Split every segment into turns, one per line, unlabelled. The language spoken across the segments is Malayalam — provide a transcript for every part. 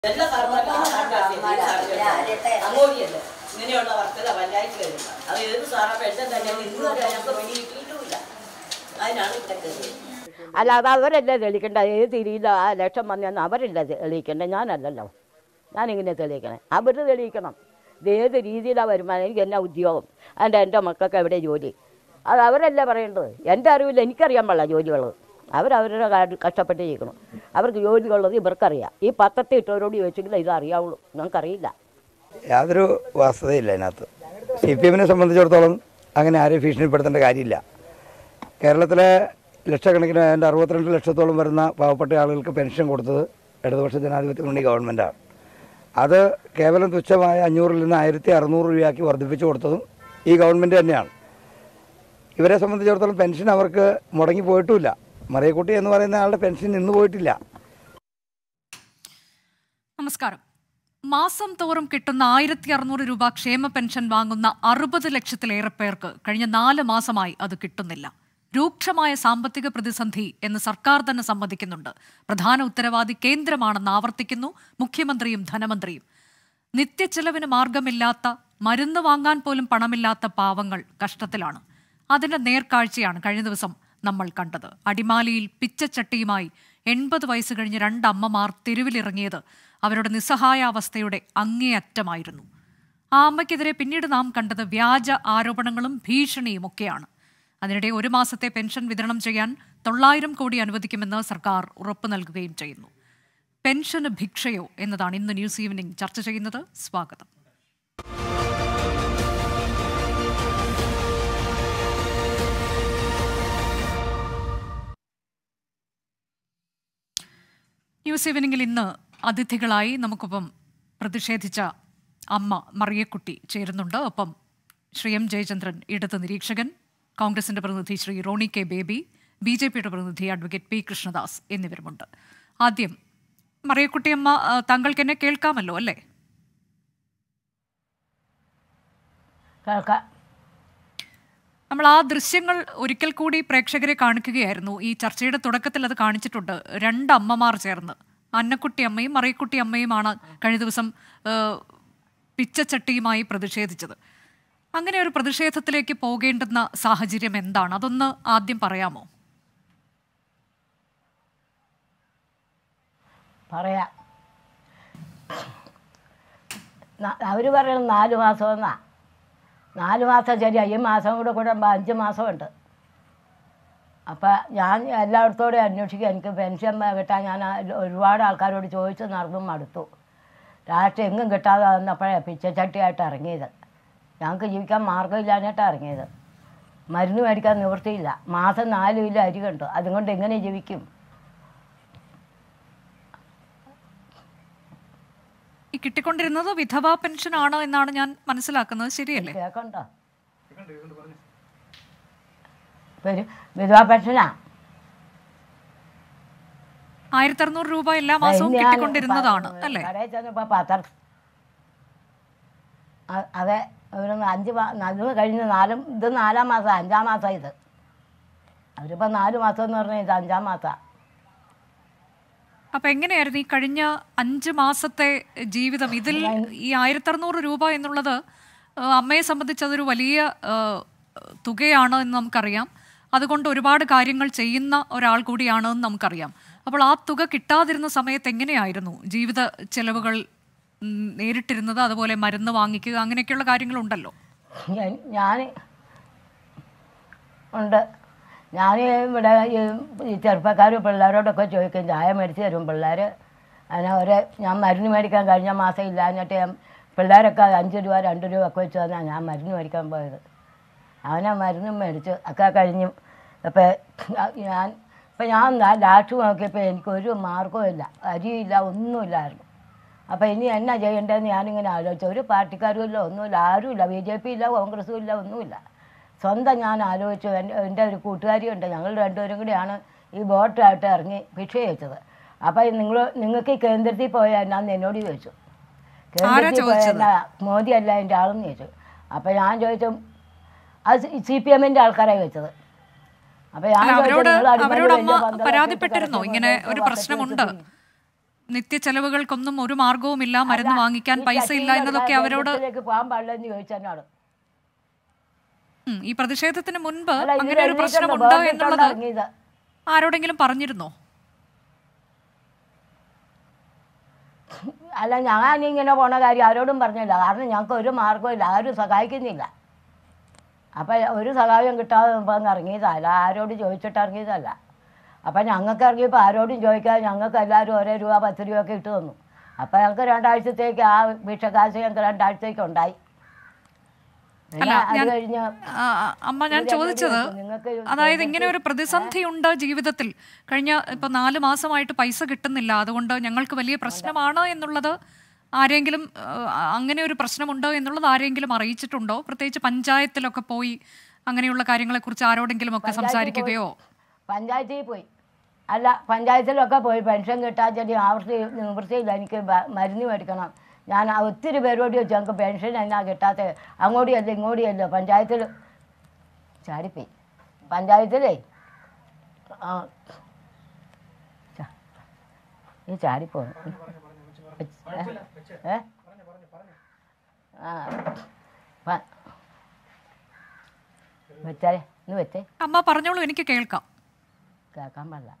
എല്ലാ സാറുമാരും ആ സാറിന്റെ അങ്ങോട്ടിയല്ലേ ഇങ്ങനെയുള്ള വർക്കല പഞ്ചായത്ത് വരുന്നത് അത് ഏത് സാറാ പെൻഷൻ തന്നെ ഇന്നുവരെ ഞങ്ങൾക്ക് പണി കിട്ടിയിട്ടുമില്ല അതിനാണ് ഇവിടെ കയറിയത്
അല്ലാതെ അവരല്ലേ തെളിയിക്കേണ്ട ഏത് രീതിയിൽ ആ ലക്ഷം വന്നെന്ന് അവരല്ലേ തെളിയിക്കേണ്ടത് ഞാനല്ലല്ലോ ഞാനിങ്ങനെ തെളിയിക്കണേ അവർ തെളിയിക്കണം ഇത് ഏത് രീതിയിലാണ് വരുമാനം എനിക്ക് എന്നാ ഉദ്യോഗം അതിൻ്റെ എൻ്റെ മക്കൾക്ക് എവിടെ ജോലി അത് അവരല്ലേ പറയേണ്ടത് എൻ്റെ അറിവില്ല എനിക്കറിയാൻ പാടില്ല ജോലികൾ അവരവരുടെ കാര്യം കഷ്ടപ്പെട്ട് ചെയ്യണം അവർക്ക് ജോലികളുള്ളത് ഇവർക്കറിയാം ഈ പത്രത്തിൽ ഇട്ടവരോട് ചോദിച്ചെങ്കിൽ ഇത് അറിയാവുള്ളൂ ഞങ്ങൾക്കറിയില്ല
യാതൊരു വാസ്തവയില്ല അതിനകത്ത് സി പി എമ്മിനെ സംബന്ധിച്ചിടത്തോളം അങ്ങനെ ആരെയും ഭീഷണിപ്പെടുത്തേണ്ട കാര്യമില്ല കേരളത്തിലെ ലക്ഷക്കണക്കിന് അതിൻ്റെ അറുപത്തിരണ്ട് ലക്ഷത്തോളം വരുന്ന പാവപ്പെട്ട ആളുകൾക്ക് പെൻഷൻ കൊടുത്തത് ഇടതുപക്ഷ ജനാധിപത്യ മുന്നണി ഗവൺമെൻറ്റാണ് അത് കേവലം തുച്ഛമായ അഞ്ഞൂറിൽ നിന്ന് ആയിരത്തി അറുന്നൂറ് രൂപയാക്കി വർദ്ധിപ്പിച്ചു കൊടുത്തതും ഈ ഗവൺമെൻറ് തന്നെയാണ് ഇവരെ സംബന്ധിച്ചിടത്തോളം പെൻഷൻ അവർക്ക് മുടങ്ങി പോയിട്ടുമില്ല മറിയക്കുട്ടി എന്ന് പറയുന്ന ആളുടെ പെൻഷൻ നിന്ന് പോയിട്ടില്ല
നമസ്കാരം മാസം തോറും കിട്ടുന്ന ആയിരത്തി അറുന്നൂറ് രൂപ ക്ഷേമ പെൻഷൻ വാങ്ങുന്ന അറുപത് ലക്ഷത്തിലേറെ പേർക്ക് കഴിഞ്ഞ നാല് മാസമായി അത് കിട്ടുന്നില്ല രൂക്ഷമായ സാമ്പത്തിക പ്രതിസന്ധി എന്ന് സർക്കാർ തന്നെ സമ്മതിക്കുന്നുണ്ട് പ്രധാന ഉത്തരവാദി കേന്ദ്രമാണെന്ന് ആവർത്തിക്കുന്നു മുഖ്യമന്ത്രിയും ധനമന്ത്രിയും നിത്യച്ചെലവിന് മാർഗമില്ലാത്ത മരുന്ന് വാങ്ങാൻ പോലും പണമില്ലാത്ത പാവങ്ങൾ കഷ്ടത്തിലാണ് അതിന്റെ നേർക്കാഴ്ചയാണ് കഴിഞ്ഞ ദിവസം നമ്മൾ കണ്ടത് അടിമാലിയിൽ പിച്ചച്ചട്ടിയുമായി എൺപത് വയസ്സ് കഴിഞ്ഞ രണ്ടമ്മമാർ തെരുവിലിറങ്ങിയത് അവരുടെ നിസ്സഹായാവസ്ഥയുടെ അങ്ങേയറ്റമായിരുന്നു ആ അമ്മയ്ക്കെതിരെ പിന്നീട് നാം കണ്ടത് വ്യാജ ആരോപണങ്ങളും ഭീഷണിയും ഒക്കെയാണ് അതിനിടെ ഒരു മാസത്തെ പെൻഷൻ വിതരണം ചെയ്യാൻ തൊള്ളായിരം കോടി അനുവദിക്കുമെന്ന് സർക്കാർ ഉറപ്പു നൽകുകയും ചെയ്യുന്നു പെൻഷന് ഭിക്ഷയോ എന്നതാണ് ഇന്ന് ന്യൂസ് ഈവനിംഗ് ചർച്ച ചെയ്യുന്നത് സ്വാഗതം ന്യൂസ് ഈവനിംഗിൽ ഇന്ന് അതിഥികളായി നമുക്കൊപ്പം പ്രതിഷേധിച്ച അമ്മ മറിയക്കുട്ടി ചേരുന്നുണ്ട് ഒപ്പം ശ്രീ എം ജയചന്ദ്രൻ ഇടത് നിരീക്ഷകൻ കോൺഗ്രസിന്റെ പ്രതിനിധി Shri Roni K Baby B J പിയുടെ പ്രതിനിധി അഡ്വക്കേറ്റ് പി കൃഷ്ണദാസ് എന്നിവരുമുണ്ട് ആദ്യം മറിയക്കുട്ടിയമ്മ ആ, താങ്കൾക്ക് എന്നെ കേൾക്കാമല്ലോ അല്ലേ
കേൾക്കാം
നമ്മൾ ആ ദൃശ്യങ്ങൾ ഒരിക്കൽ കൂടി പ്രേക്ഷകരെ കാണിക്കുകയായിരുന്നു ഈ ചർച്ചയുടെ തുടക്കത്തിൽ അത് കാണിച്ചിട്ടുണ്ട് രണ്ട് അമ്മമാർ ചേർന്ന് അന്നക്കുട്ടി അമ്മയും മറിയക്കുട്ടി അമ്മയുമാണ് കഴിഞ്ഞ ദിവസം ആ, പിച്ചച്ചട്ടിയുമായി പ്രതിഷേധിച്ചത് അങ്ങനെ ഒരു പ്രതിഷേധത്തിലേക്ക് പോകേണ്ടുന്ന സാഹചര്യം എന്താണ് അതൊന്ന് ആദ്യം പറയാമോ
പറയാം അവർ പറയുന്നത് നാല് മാസമെന്നാ നാല് മാസം ശരിയാ ഈ മാസം കൂടെ കൂടുമ്പോൾ അഞ്ച് മാസമുണ്ട് അപ്പം ഞാൻ എല്ലായിടത്തോടെ അന്വേഷിക്കുക എനിക്ക് പെൻഷൻ കിട്ടാൻ ഞാൻ ആ ഒരുപാട് ആൾക്കാരോട് ചോദിച്ച് നടന്നും മടുത്തു ലാസ്റ്റ് എങ്ങും കിട്ടാതെ വന്നപ്പോഴേ പിച്ചച്ചട്ടിയായിട്ട് ഇറങ്ങിയത് ഞങ്ങൾക്ക് ജീവിക്കാൻ മാർഗ്ഗമില്ലാഞ്ഞിട്ടാണ് ഇറങ്ങിയത് മരുന്ന് മേടിക്കാൻ നിവൃത്തിയില്ല മാസം നാല് കിലോ അരി കണ്ടു അതുകൊണ്ട് എങ്ങനെ ജീവിക്കും
ഈ കിട്ടിക്കൊണ്ടിരുന്നത് വിധവാ പെൻഷൻ ആണ് എന്നാണ് ഞാൻ മനസ്സിലാക്കുന്നത് ശരിയല്ലേ
കേൾക്കണ്ടോ ഒരു വിധവാ പെൻഷനാ
ആയിരത്തി അറുന്നൂറ് രൂപ എല്ലാ മാസവും
ഞാൻ
കിട്ടിക്കൊണ്ടിരുന്നതാണ്
പ-
അല്ലേ
കടയിൽ ചെന്നപ്പോൾ പത്ര അ- അതെ ഒരു അഞ്ച് മാ അത് കഴിഞ്ഞ് നാലും ഇത് നാലാം മാസം അഞ്ചാം മാസം ഇത് അവരിപ്പോൾ നാല് മാസം എന്ന് പറഞ്ഞാൽ ഇത് അഞ്ചാം മാസമാണ്
അപ്പൊ എങ്ങനെയായിരുന്നു ഈ കഴിഞ്ഞ അഞ്ച് മാസത്തെ ജീവിതം ഇതിൽ ഈ ആയിരത്തി അറുന്നൂറ് രൂപ എന്നുള്ളത് ആ, അമ്മയെ സംബന്ധിച്ച് അതൊരു വലിയ ആ, തുകയാണ് എന്ന് നമുക്കറിയാം അതുകൊണ്ട് ഒരുപാട് കാര്യങ്ങൾ ചെയ്യുന്ന ഒരാൾ കൂടിയാണ് എന്ന് നമുക്കറിയാം അപ്പോൾ ആ തുക കിട്ടാതിരുന്ന സമയത്ത് എങ്ങനെയായിരുന്നു ജീവിത ചെലവുകൾ ഉം, നേരിട്ടിരുന്നത് അതുപോലെ മരുന്ന് വാങ്ങിക്കുക അങ്ങനെയൊക്കെയുള്ള കാര്യങ്ങളുണ്ടല്ലോ
ഞാൻ ഉണ്ട് ഞാൻ ഇവിടെ ഈ ഈ ചെറുപ്പക്കാർ പിള്ളേരോടൊക്കെ ചോദിക്കും ചായ മേടിച്ച് തരും പിള്ളേർ അതിനെ ഒരു ഞാൻ മരുന്ന് മേടിക്കാൻ കഴിഞ്ഞ മാസം ഇല്ലാഞ്ഞിട്ട് ഞാൻ പിള്ളേരൊക്കെ അഞ്ച് രൂപ രണ്ട് രൂപ ഒക്കെ വെച്ച് തന്നാൽ ഞാൻ മരുന്ന് മേടിക്കാൻ പോയത് അവനെ മരുന്നും മേടിച്ചു ഒക്കെ കഴിഞ്ഞു അപ്പോൾ ഞാൻ ഇപ്പം ഞാൻ ലാസ്റ്റ് നോക്കിയപ്പോൾ എനിക്കൊരു മാർഗവും ഇല്ല അരിയില്ല ഒന്നുമില്ലായിരുന്നു അപ്പോൾ ഇനി എന്നാ ചെയ്യേണ്ടതെന്ന് ഞാനിങ്ങനെ ആലോചിച്ചു ഒരു പാർട്ടിക്കാരും ഇല്ല ഒന്നുമില്ല ആരുമില്ല ബി ജെ പി ഇല്ല കോൺഗ്രസും ഇല്ല ഒന്നുമില്ല സ്വന്തം ഞാൻ ആലോചിച്ചു എൻ്റെ എൻ്റെ ഒരു കൂട്ടുകാരിയുണ്ട് ഞങ്ങൾ രണ്ടുപേരും കൂടിയാണ് ഈ ബോട്ടായിട്ട് ഇറങ്ങി ഭിക്ഷ ചോദിച്ചത് അപ്പോൾ നിങ്ങൾ നിങ്ങൾക്ക് ഈ കേന്ദ്രത്തിൽ പോയാൽ എന്നാന്ന് എന്നോട് ചോദിച്ചു കേന്ദ്രത്തിൽ പോയാൽ
ചോദിച്ചത്?
എന്നാ മോദി അല്ല എൻ്റെ ആളെന്ന് ചോദിച്ചു അപ്പോൾ ഞാൻ ചോദിച്ചു അത് സി പി എമ്മിൻ്റെ ആൾക്കാരായി വെച്ചത് അപ്പോൾ ഞാൻ
അല്ല
ചോദിച്ചു,
അവരോട്
"നിങ്ങൾ അടിമാലി
അവരോട്
വലിയ
അമ്മ
പന്തലൊക്കെ ഇട്ട്
പരാതിപ്പെട്ടിരുന്നോ
കിടക്കുമ്പോൾ
ഇങ്ങനെ
ഇതൊക്കെ
ഒരു
വട്ടത്തിൽ
പ്രശ്നമുണ്ട്
വെച്ചിട്ട്
നിത്യ ചെലവുകൾക്കൊന്നും ഒരു മാർഗവുമില്ല മരുന്ന് വാങ്ങിക്കാൻ
ഈ
പൈസ ഇല്ല
ചട്ടിയിൽ
എന്നതൊക്കെ
കിടന്ന
അവരോട്
വെള്ളത്തിലേക്ക് പോകാൻ പാടില്ല എന്ന് ചോദിച്ചെന്നോട്
ഉം, ഈ പ്രതിഷേധത്തിന് മുൻപ്
അല്ല, ഇതിൽ
അങ്ങനെ ഒരു
എഴുതിയിട്ടുണ്ട്,
പ്രശ്നമുണ്ട്
ബോർഡിൽ
എന്നുള്ളത്
ഇറങ്ങിയത്.
ആരോടെങ്കിലും പറഞ്ഞിരുന്നോ
അല്ല ഞാൻ ഇങ്ങനെ പോണ കാര്യം ആരോടും പറഞ്ഞില്ല കാരണം ഞങ്ങൾക്ക് ഒരു മാർഗവും ഇല്ല ആരും സഹായിക്കുന്നില്ല അപ്പം ഒരു സഹായം കിട്ടാതെ ഇപ്പം ഇറങ്ങിയതല്ല ആരോട് ചോദിച്ചിട്ട് ഇറങ്ങിയതല്ല അപ്പം ഞങ്ങൾക്ക് ഇറങ്ങിയപ്പോൾ ആരോടും ചോദിക്കാതെ ഞങ്ങൾക്ക് എല്ലാവരും ഓരോ രൂപ പത്ത് രൂപയൊക്കെ ഇട്ട് തന്നു അപ്പം ഞങ്ങൾക്ക് രണ്ടാഴ്ചത്തേക്ക് ആ ഭിക്ഷക്കാശ് ഞങ്ങൾക്ക് രണ്ടാഴ്ചത്തേക്ക് ഉണ്ടായി പിന്നെ അത്
ഞാൻ-
കഴിഞ്ഞ്
ആ, ആ, അമ്മ ഞാൻ
ഇത്
ചോദിച്ചത്
എങ്ങനെയാ? നിങ്ങൾക്ക്
അതായത് ഇങ്ങനെ ഒരു പ്രതിസന്ധി ഉണ്ട് ജീവിതത്തിൽ കഴിഞ്ഞ ഇപ്പൊ നാല് മാസമായിട്ട് പൈസ കിട്ടുന്നില്ല അതുകൊണ്ട് ഞങ്ങൾക്ക് വലിയ പ്രശ്നമാണ് എന്നുള്ളത് ആരെങ്കിലും ആ, അങ്ങനെ ഒരു പ്രശ്നമുണ്ടോ എന്നുള്ളത് ആരെങ്കിലും അറിയിച്ചിട്ടുണ്ടോ പ്രത്യേകിച്ച് പഞ്ചായത്തിലൊക്കെ പോയി അങ്ങനെയുള്ള കാര്യങ്ങളെക്കുറിച്ച് ആരോടെങ്കിലും ഒക്കെ സംസാരിക്കുകയോ
പഞ്ചായത്തിൽ പോയി അല്ല പഞ്ചായത്തിലൊക്കെ പോയി പെൻഷൻ കിട്ടാൻ ചെടി ആവർത്തി നിവൃത്തിയില്ല എനിക്ക് ബ- മരുന്ന് മേടിക്കണം ഞാൻ ആ ഒത്തിരി പേരോട് ചോദിച്ചു ഞങ്ങൾക്ക് പെൻഷൻ എന്നാ കിട്ടാത്ത അങ്ങോട്ടിയല്ല ഇങ്ങോട്ടിയല്ലോ പഞ്ചായത്തിൽ ചാടിപ്പോയി പഞ്ചായത്തിലേ ആ ചാ- ഈ ചാടിപ്പോന്നു ഏ? ഏ ആ പ- വെച്ചാലേ ഇന്ന് വെച്ചേ
അമ്മ പറഞ്ഞോളൂ എനിക്ക് കേൾക്കാം
കേൾക്കാൻ പാടില്ല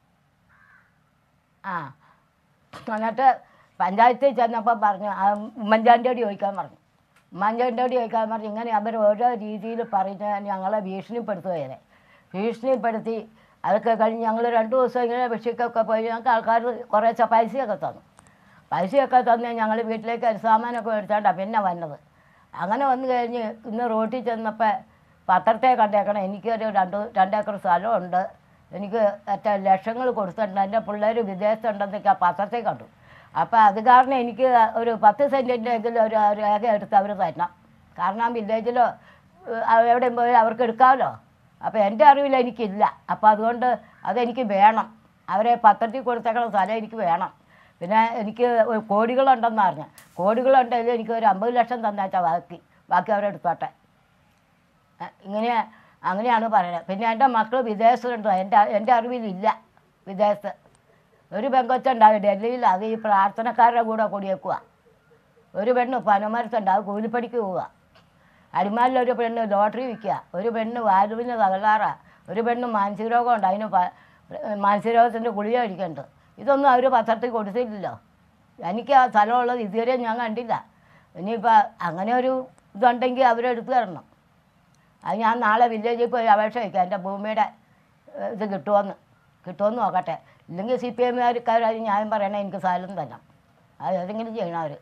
ആ എന്നിട്ട് പഞ്ചായത്തിൽ ചെന്നപ്പോൾ പറഞ്ഞു ആ ഉമ്മൻചാണ്ടിയോട് ചോദിക്കാൻ പറഞ്ഞു ഉമ്മൻചാണ്ടിയോട് ചോദിക്കാൻ പറഞ്ഞു ഇങ്ങനെ അവർ ഓരോ രീതിയിൽ പറഞ്ഞ് ഞങ്ങളെ ഭീഷണിപ്പെടുത്തുകയെ ഭീഷണിപ്പെടുത്തി അതൊക്കെ കഴിഞ്ഞ് ഞങ്ങൾ രണ്ട് ദിവസം ഇങ്ങനെ ഭിക്ഷയ്ക്കൊക്കെ പോയി ഞങ്ങൾക്ക് ആൾക്കാർ കുറേശ്ശെ പൈസയൊക്കെ തന്നു പൈസയൊക്കെ തന്ന് ഞങ്ങൾ വീട്ടിലേക്ക് അരിസാമാനൊക്കെ മേടിച്ചാണ്ടാണ് പിന്നെ വന്നത് അങ്ങനെ വന്നു കഴിഞ്ഞ് ഇന്ന് റോട്ടിൽ ചെന്നപ്പോൾ പത്രത്തെ കണ്ടേക്കണം എനിക്കൊരു രണ്ട് രണ്ടേക്കർ സ്ഥലമുണ്ട് എനിക്ക് മറ്റേ ലക്ഷങ്ങൾ കൊടുത്തിട്ടുണ്ട് എൻ്റെ പിള്ളേർ വിദേശത്തുണ്ടെന്നൊക്കെ ആ പത്രത്തിൽ കണ്ടു അപ്പോൾ അത് കാരണം എനിക്ക് ഒരു പത്ത് സെൻറ്റിൻ്റെ എങ്കിലും ഒരു രേഖ എടുത്ത് അവർ തരണം കാരണം വില്ലേജിലോ എവിടെയും പോയി അവർക്ക് എടുക്കാമല്ലോ അപ്പോൾ എൻ്റെ അറിവിൽ എനിക്കില്ല അപ്പോൾ അതുകൊണ്ട് അതെനിക്ക് വേണം അവരെ പത്രത്തിൽ കൊടുത്തേക്കണ സ്ഥലം എനിക്ക് വേണം പിന്നെ എനിക്ക് ഒരു കോടികളുണ്ടെന്ന് അറിഞ്ഞു കോടികളുണ്ടെങ്കിൽ എനിക്ക് ഒരു അമ്പത് ലക്ഷം തന്നേച്ചാൽ ബാക്കി ബാക്കി അവരെടുത്തോട്ടെ ഏ, ഇങ്ങനെ അങ്ങനെയാണ് പറയുന്നത് പിന്നെ എൻ്റെ മക്കൾ വിദേശത്തുണ്ട് എൻ്റെ എൻ്റെ അറിവിലില്ല വിദേശത്ത് ഒരു പെങ്കൊച്ചുണ്ടാവും ഡൽഹിയിൽ അത് ഈ പ്രാർത്ഥനക്കാരുടെ കൂടെ കൂടിയേക്കുക ഒരു പെണ്ണ് പനമരത്തുണ്ട് അത് കൂലിപ്പണിക്ക് പോവുക അടിമാലിലൊരു പെണ്ണ് ലോട്ടറി വിൽക്കുക ഒരു പെണ്ണ് വാലുവിന് തകരാറാ ഒരു പെണ്ണ് മാനസിക രോഗമുണ്ട് അതിന് പ- മാനസിക രോഗത്തിൻ്റെ ഗുളിക കഴിക്കുന്നുണ്ട് ഇതൊന്നും അവർ പത്രത്തിൽ കൊടുത്തില്ലല്ലോ എനിക്ക് ആ സ്ഥലമുള്ളത് ഇതുവരെ ഞാൻ കണ്ടില്ല ഇനിയിപ്പോൾ അങ്ങനെ ഒരു ഇതുണ്ടെങ്കിൽ അവരെടുത്ത് തരണം അത് ഞാൻ നാളെ വില്ലേജിൽ പോയി അപേക്ഷ വയ്ക്കാം എൻ്റെ ഭൂമിയുടെ ഏഹ്, ഇത് കിട്ടുമെന്ന് കിട്ടുമെന്ന് നോക്കട്ടെ ഇല്ലെങ്കിൽ സി പി എമ്മുകാർക്കാർ അത് ന്യായം പറയണേ എനിക്ക് സ്ഥലം തരണം അത് ഏതെങ്കിലും ചെയ്യണം അവർ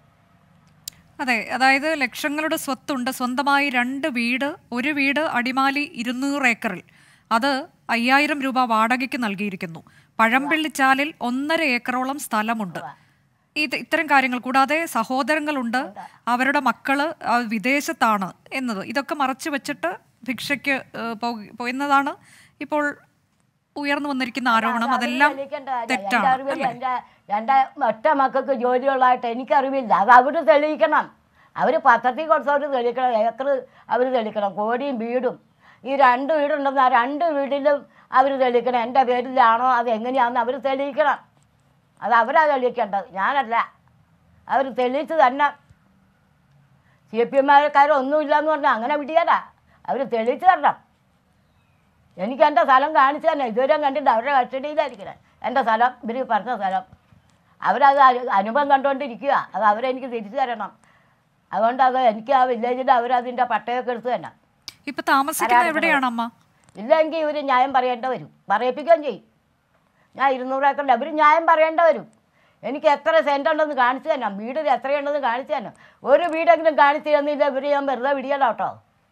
അതെ അതായത് ലക്ഷങ്ങളുടെ സ്വത്തുണ്ട് സ്വന്തമായി രണ്ട് വീട് ഒരു വീട് അടിമാലി ഇരുന്നൂറ് ഏക്കറിൽ അത് അയ്യായിരം രൂപ വാടകയ്ക്ക് നൽകിയിരിക്കുന്നു പഴംപള്ളിച്ചാലിൽ ഒന്നര ഏക്കറോളം സ്ഥലമുണ്ട് ഇത് ഇത്തരം കാര്യങ്ങൾ കൂടാതെ സഹോദരങ്ങളുണ്ട് അവരുടെ മക്കള് ആ, വിദേശത്താണ് എന്നത് ഇതൊക്കെ മറച്ചു വെച്ചിട്ട് ഭിക്ഷയ്ക്ക് ഏഹ്, പോയി- പോയെന്നതാണ് ഇപ്പോൾ ഉയർന്നു വന്നിരിക്കുന്ന ആരോപണം അതെല്ലാം തെറ്റാണ് അല്ലേ
എൻ്റെ എൻ്റെ ഒറ്റ മക്കൾക്ക് ജോലിയുള്ളതായിട്ട് എനിക്കറിവില്ല അത് അവർ തെളിയിക്കണം അവർ പത്രത്തിൽ കൊടുത്തവർ തെളിയിക്കണം ഏക്കർ അവർ തെളിയിക്കണം കോടിയും വീടും ഈ രണ്ട് വീടുണ്ടെന്ന് ആ രണ്ട് വീട്ടിലും അവർ തെളിയിക്കണം എൻ്റെ പേരിലാണോ അത് എങ്ങനെയാണെന്ന് അവർ തെളിയിക്കണം അത് അവരാ തെളിയിക്കേണ്ടത് ഞാനല്ല അവർ തെളിയിച്ച് തന്നെ സി പി എമ്മാർക്കാരൊന്നുമില്ല എന്ന് പറഞ്ഞാൽ അങ്ങനെ വിടിയാലാ അവർ തെളിയിച്ച് തരണം എനിക്ക് എൻ്റെ സ്ഥലം കാണിച്ചു തന്നെ ഇതുവരെ കണ്ടിട്ട് അവരുടെ കസ്റ്റഡിയിലായിരിക്കണേ എൻ്റെ സ്ഥലം ഇവർ പറഞ്ഞ സ്ഥലം അവരത് അനു- അനുഭവം കണ്ടുകൊണ്ടിരിക്കുക അത് അവരെനിക്ക് തിരിച്ചു തരണം അതുകൊണ്ട് അത് എനിക്ക് ആ വില്ലേജിൽ അവരതിൻ്റെ പട്ടയൊക്കെ എടുത്ത് തന്നെ
ഇപ്പൊ താമസിക്കുന്നത് എവിടെയാണ് അമ്മ
ഇല്ലെങ്കിൽ ഇവർ ന്യായം പറയേണ്ട വരും പറയിപ്പിക്കുകയും ചെയ്യും ഞാൻ ഇരുന്നൂറ് ഏക്കറിൽ അവർ ന്യായം പറയേണ്ട വരും എനിക്ക് എത്ര സെൻറ്റ് ഉണ്ടെന്ന് കാണിച്ചു തന്നെ വീട് എത്രയുണ്ടെന്ന് കാണിച്ചു തന്നെ ഒരു വീടെങ്കിലും കാണിച്ചു തന്നില്ല ഇവർ ഞാൻ വെറുതെ വിടിയല്ലോ കേട്ടോ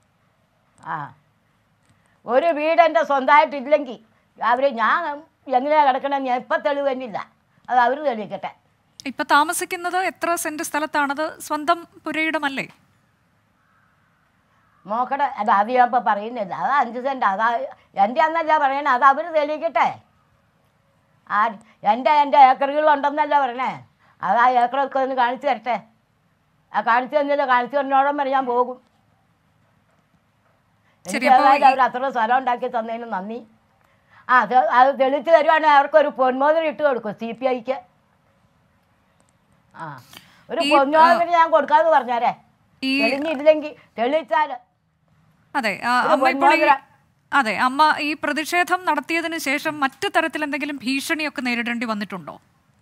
ആ ഒരു വീട് എൻ്റെ സ്വന്തമായിട്ടില്ലെങ്കിൽ അവർ ഞാൻ എങ്ങനെയാണ് കിടക്കണമെന്ന് ഞാൻ ഇപ്പം തെളിവ് തന്നില്ല അത് അവർ തെളിയിക്കട്ടെ
ഇപ്പൊ താമസിക്കുന്നത് എത്ര സെന്റ് സ്ഥലത്താണത് സ്വന്തം പുരയിടമല്ലേ
നോക്കട്ടെ അത് അത് ഞാൻ ഇപ്പം പറയുന്നില്ല അത് അഞ്ച് സെൻറ്റ് അതാ എൻ്റെ അന്നല്ല പറയണേ അത് അവർ തെളിയിക്കട്ടെ ആ എൻ്റെ എൻ്റെ ഏക്കറുകളുണ്ടെന്നല്ല പറയണേ അത് ആ ഏക്കറൊക്കെ ഒന്ന് കാണിച്ചു തരട്ടെ ആ കാണിച്ചു തന്നില്ല കാണിച്ചു തന്നോളം വരെ ഞാൻ പോകും
ശരി,
എനിക്ക്
അപ്പോൾ
ഏതായാലും അവർ അത്ര സ്ഥലം ഉണ്ടാക്കി തന്നതിന് നന്ദി ആ അത് അത് തെളിച്ച് തരുവാണെങ്കിൽ അവർക്കൊരു പൊന്മോതിരം ഇട്ട് കൊടുക്കും സി പി ഐക്ക് ആ ഒരു
ഈ,
പൊന്നോളത്തിന് ഞാൻ കൊടുക്കാന്ന് പറഞ്ഞാരേ
ഈ
തെളിഞ്ഞില്ലെങ്കിൽ തെളിയിച്ചാല്
അതെ ആ,
ഒരു
അമ്മ ഇപ്പോൾ ഈ
പൊന്മോതിരം.
അതെ അമ്മ ഈ പ്രതിഷേധം നടത്തിയതിനു ശേഷം മറ്റു തരത്തിൽ എന്തെങ്കിലും ഭീഷണിയൊക്കെ നേരിടേണ്ടി വന്നിട്ടുണ്ടോ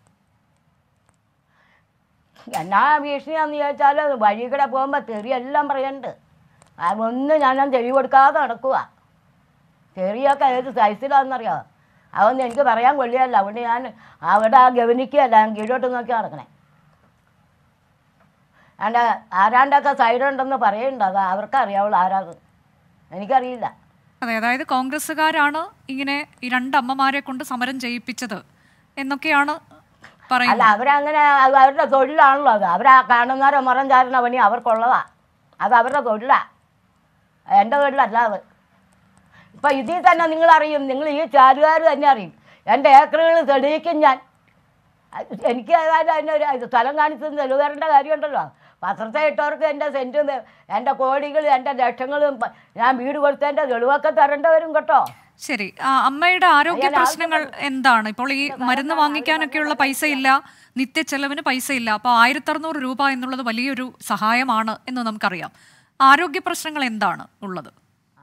എന്നാ ഭീഷണിയാന്ന് ചോദിച്ചാൽ വഴി കൂടെ പോകുമ്പോൾ തെറിയെല്ലാം പറയുന്നുണ്ട് അതൊന്നും ഞാൻ തെറി കൊടുക്കാതെ നടക്കുക തെറിയൊക്കെ ഏത് സൈസിലാണെന്നറിയോ അതൊന്നും എനിക്ക് പറയാൻ കൊള്ളിയല്ല അതുകൊണ്ട് ഞാൻ അവിടെ ആ ഗവനിക്കുകയല്ല ഞാൻ കീഴോട്ട് നോക്കി നടക്കണേ എൻ്റെ ആരാണ്ടൊക്കെ സൈഡുണ്ടെന്ന് പറയുന്നുണ്ട് അത് അവർക്കറിയാവുള്ളൂ ആരാത് എനിക്കറിയില്ല
അതെ അതായത് കോൺഗ്രസ്സുകാരാണ് ഇങ്ങനെ ഈ രണ്ട് അമ്മമാരെ കൊണ്ട് സമരം ചെയ്യിപ്പിച്ചത് എന്നൊക്കെയാണ്
അല്ല
പറയുന്നത്
അവരങ്ങനെ അത് അവരുടെ തൊഴിലാണല്ലോ അത് അവരാ കാണുന്നവരെ മുറം ചാരുന്ന പണി അവർക്കുള്ളതാ അത് അവരുടെ തൊഴിലാ എൻ്റെ തൊഴിലല്ല അത് ഇപ്പം ഇതിൽ തന്നെ നിങ്ങൾ അറിയും നിങ്ങൾ ഈ ചാരുകാർ തന്നെ അറിയും എൻ്റെ ഏക്കറുകൾ തെളിയിക്കും ഞാൻ അത് എനിക്ക് ഏതായാലും അതിൻ്റെ ഒരു ഇത് സ്ഥലം കാണിച്ച് തെളിവേറേണ്ട കാര്യമുണ്ടല്ലോ പത്രത്തെ ഇട്ടവർക്ക് എൻ്റെ സെൻറ്റും എൻ്റെ കോടികൾ എൻ്റെ ലക്ഷങ്ങളും പ- ഞാൻ വീട് കൊടുത്തതിൻ്റെ തെളിവൊക്കെ തരേണ്ടി വരും കേട്ടോ
ശരി ആ, അമ്മയുടെ ആരോഗ്യ
അയാൾ
പ്രശ്നങ്ങൾ എന്താണ് ഇപ്പോൾ ഈ മരുന്ന് വാങ്ങിക്കാനൊക്കെയുള്ള പൈസ ഇല്ല നിത്യ ചെലവിന് പൈസ ഇല്ല അപ്പോൾ ആയിരത്തി അറുന്നൂറ് രൂപ എന്നുള്ളത് വലിയൊരു സഹായമാണ് എന്ന് നമുക്കറിയാം ആരോഗ്യ പ്രശ്നങ്ങൾ എന്താണ് ഉള്ളത്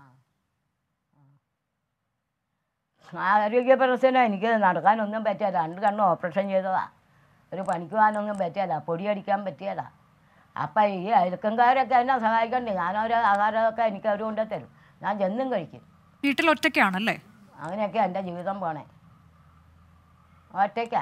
ആരോഗ്യ പ്രശ്നം എനിക്ക് നടക്കാനൊന്നും പറ്റിയല്ല രണ്ട് കണ്ണും ഓപ്പറേഷൻ ചെയ്തതാ ഒരു പണിക്ക് പോകാനൊന്നും പറ്റിയല്ല പൊടിയടിക്കാൻ പറ്റിയല്ല അപ്പം ഈ അയൽക്കംകാരൊക്കെ എന്നെ സഹായിക്കണ്ടേ ഞാനൊരു ആഹാരമൊക്കെ എനിക്ക് അവർ കൊണ്ടു തരും ഞാൻ ചെന്നും കഴിക്കും
വീട്ടിൽ ഒറ്റയ്ക്കാണല്ലേ
അങ്ങനെയൊക്കെ എൻ്റെ ജീവിതം പോണേ ഒറ്റയ്ക്കാ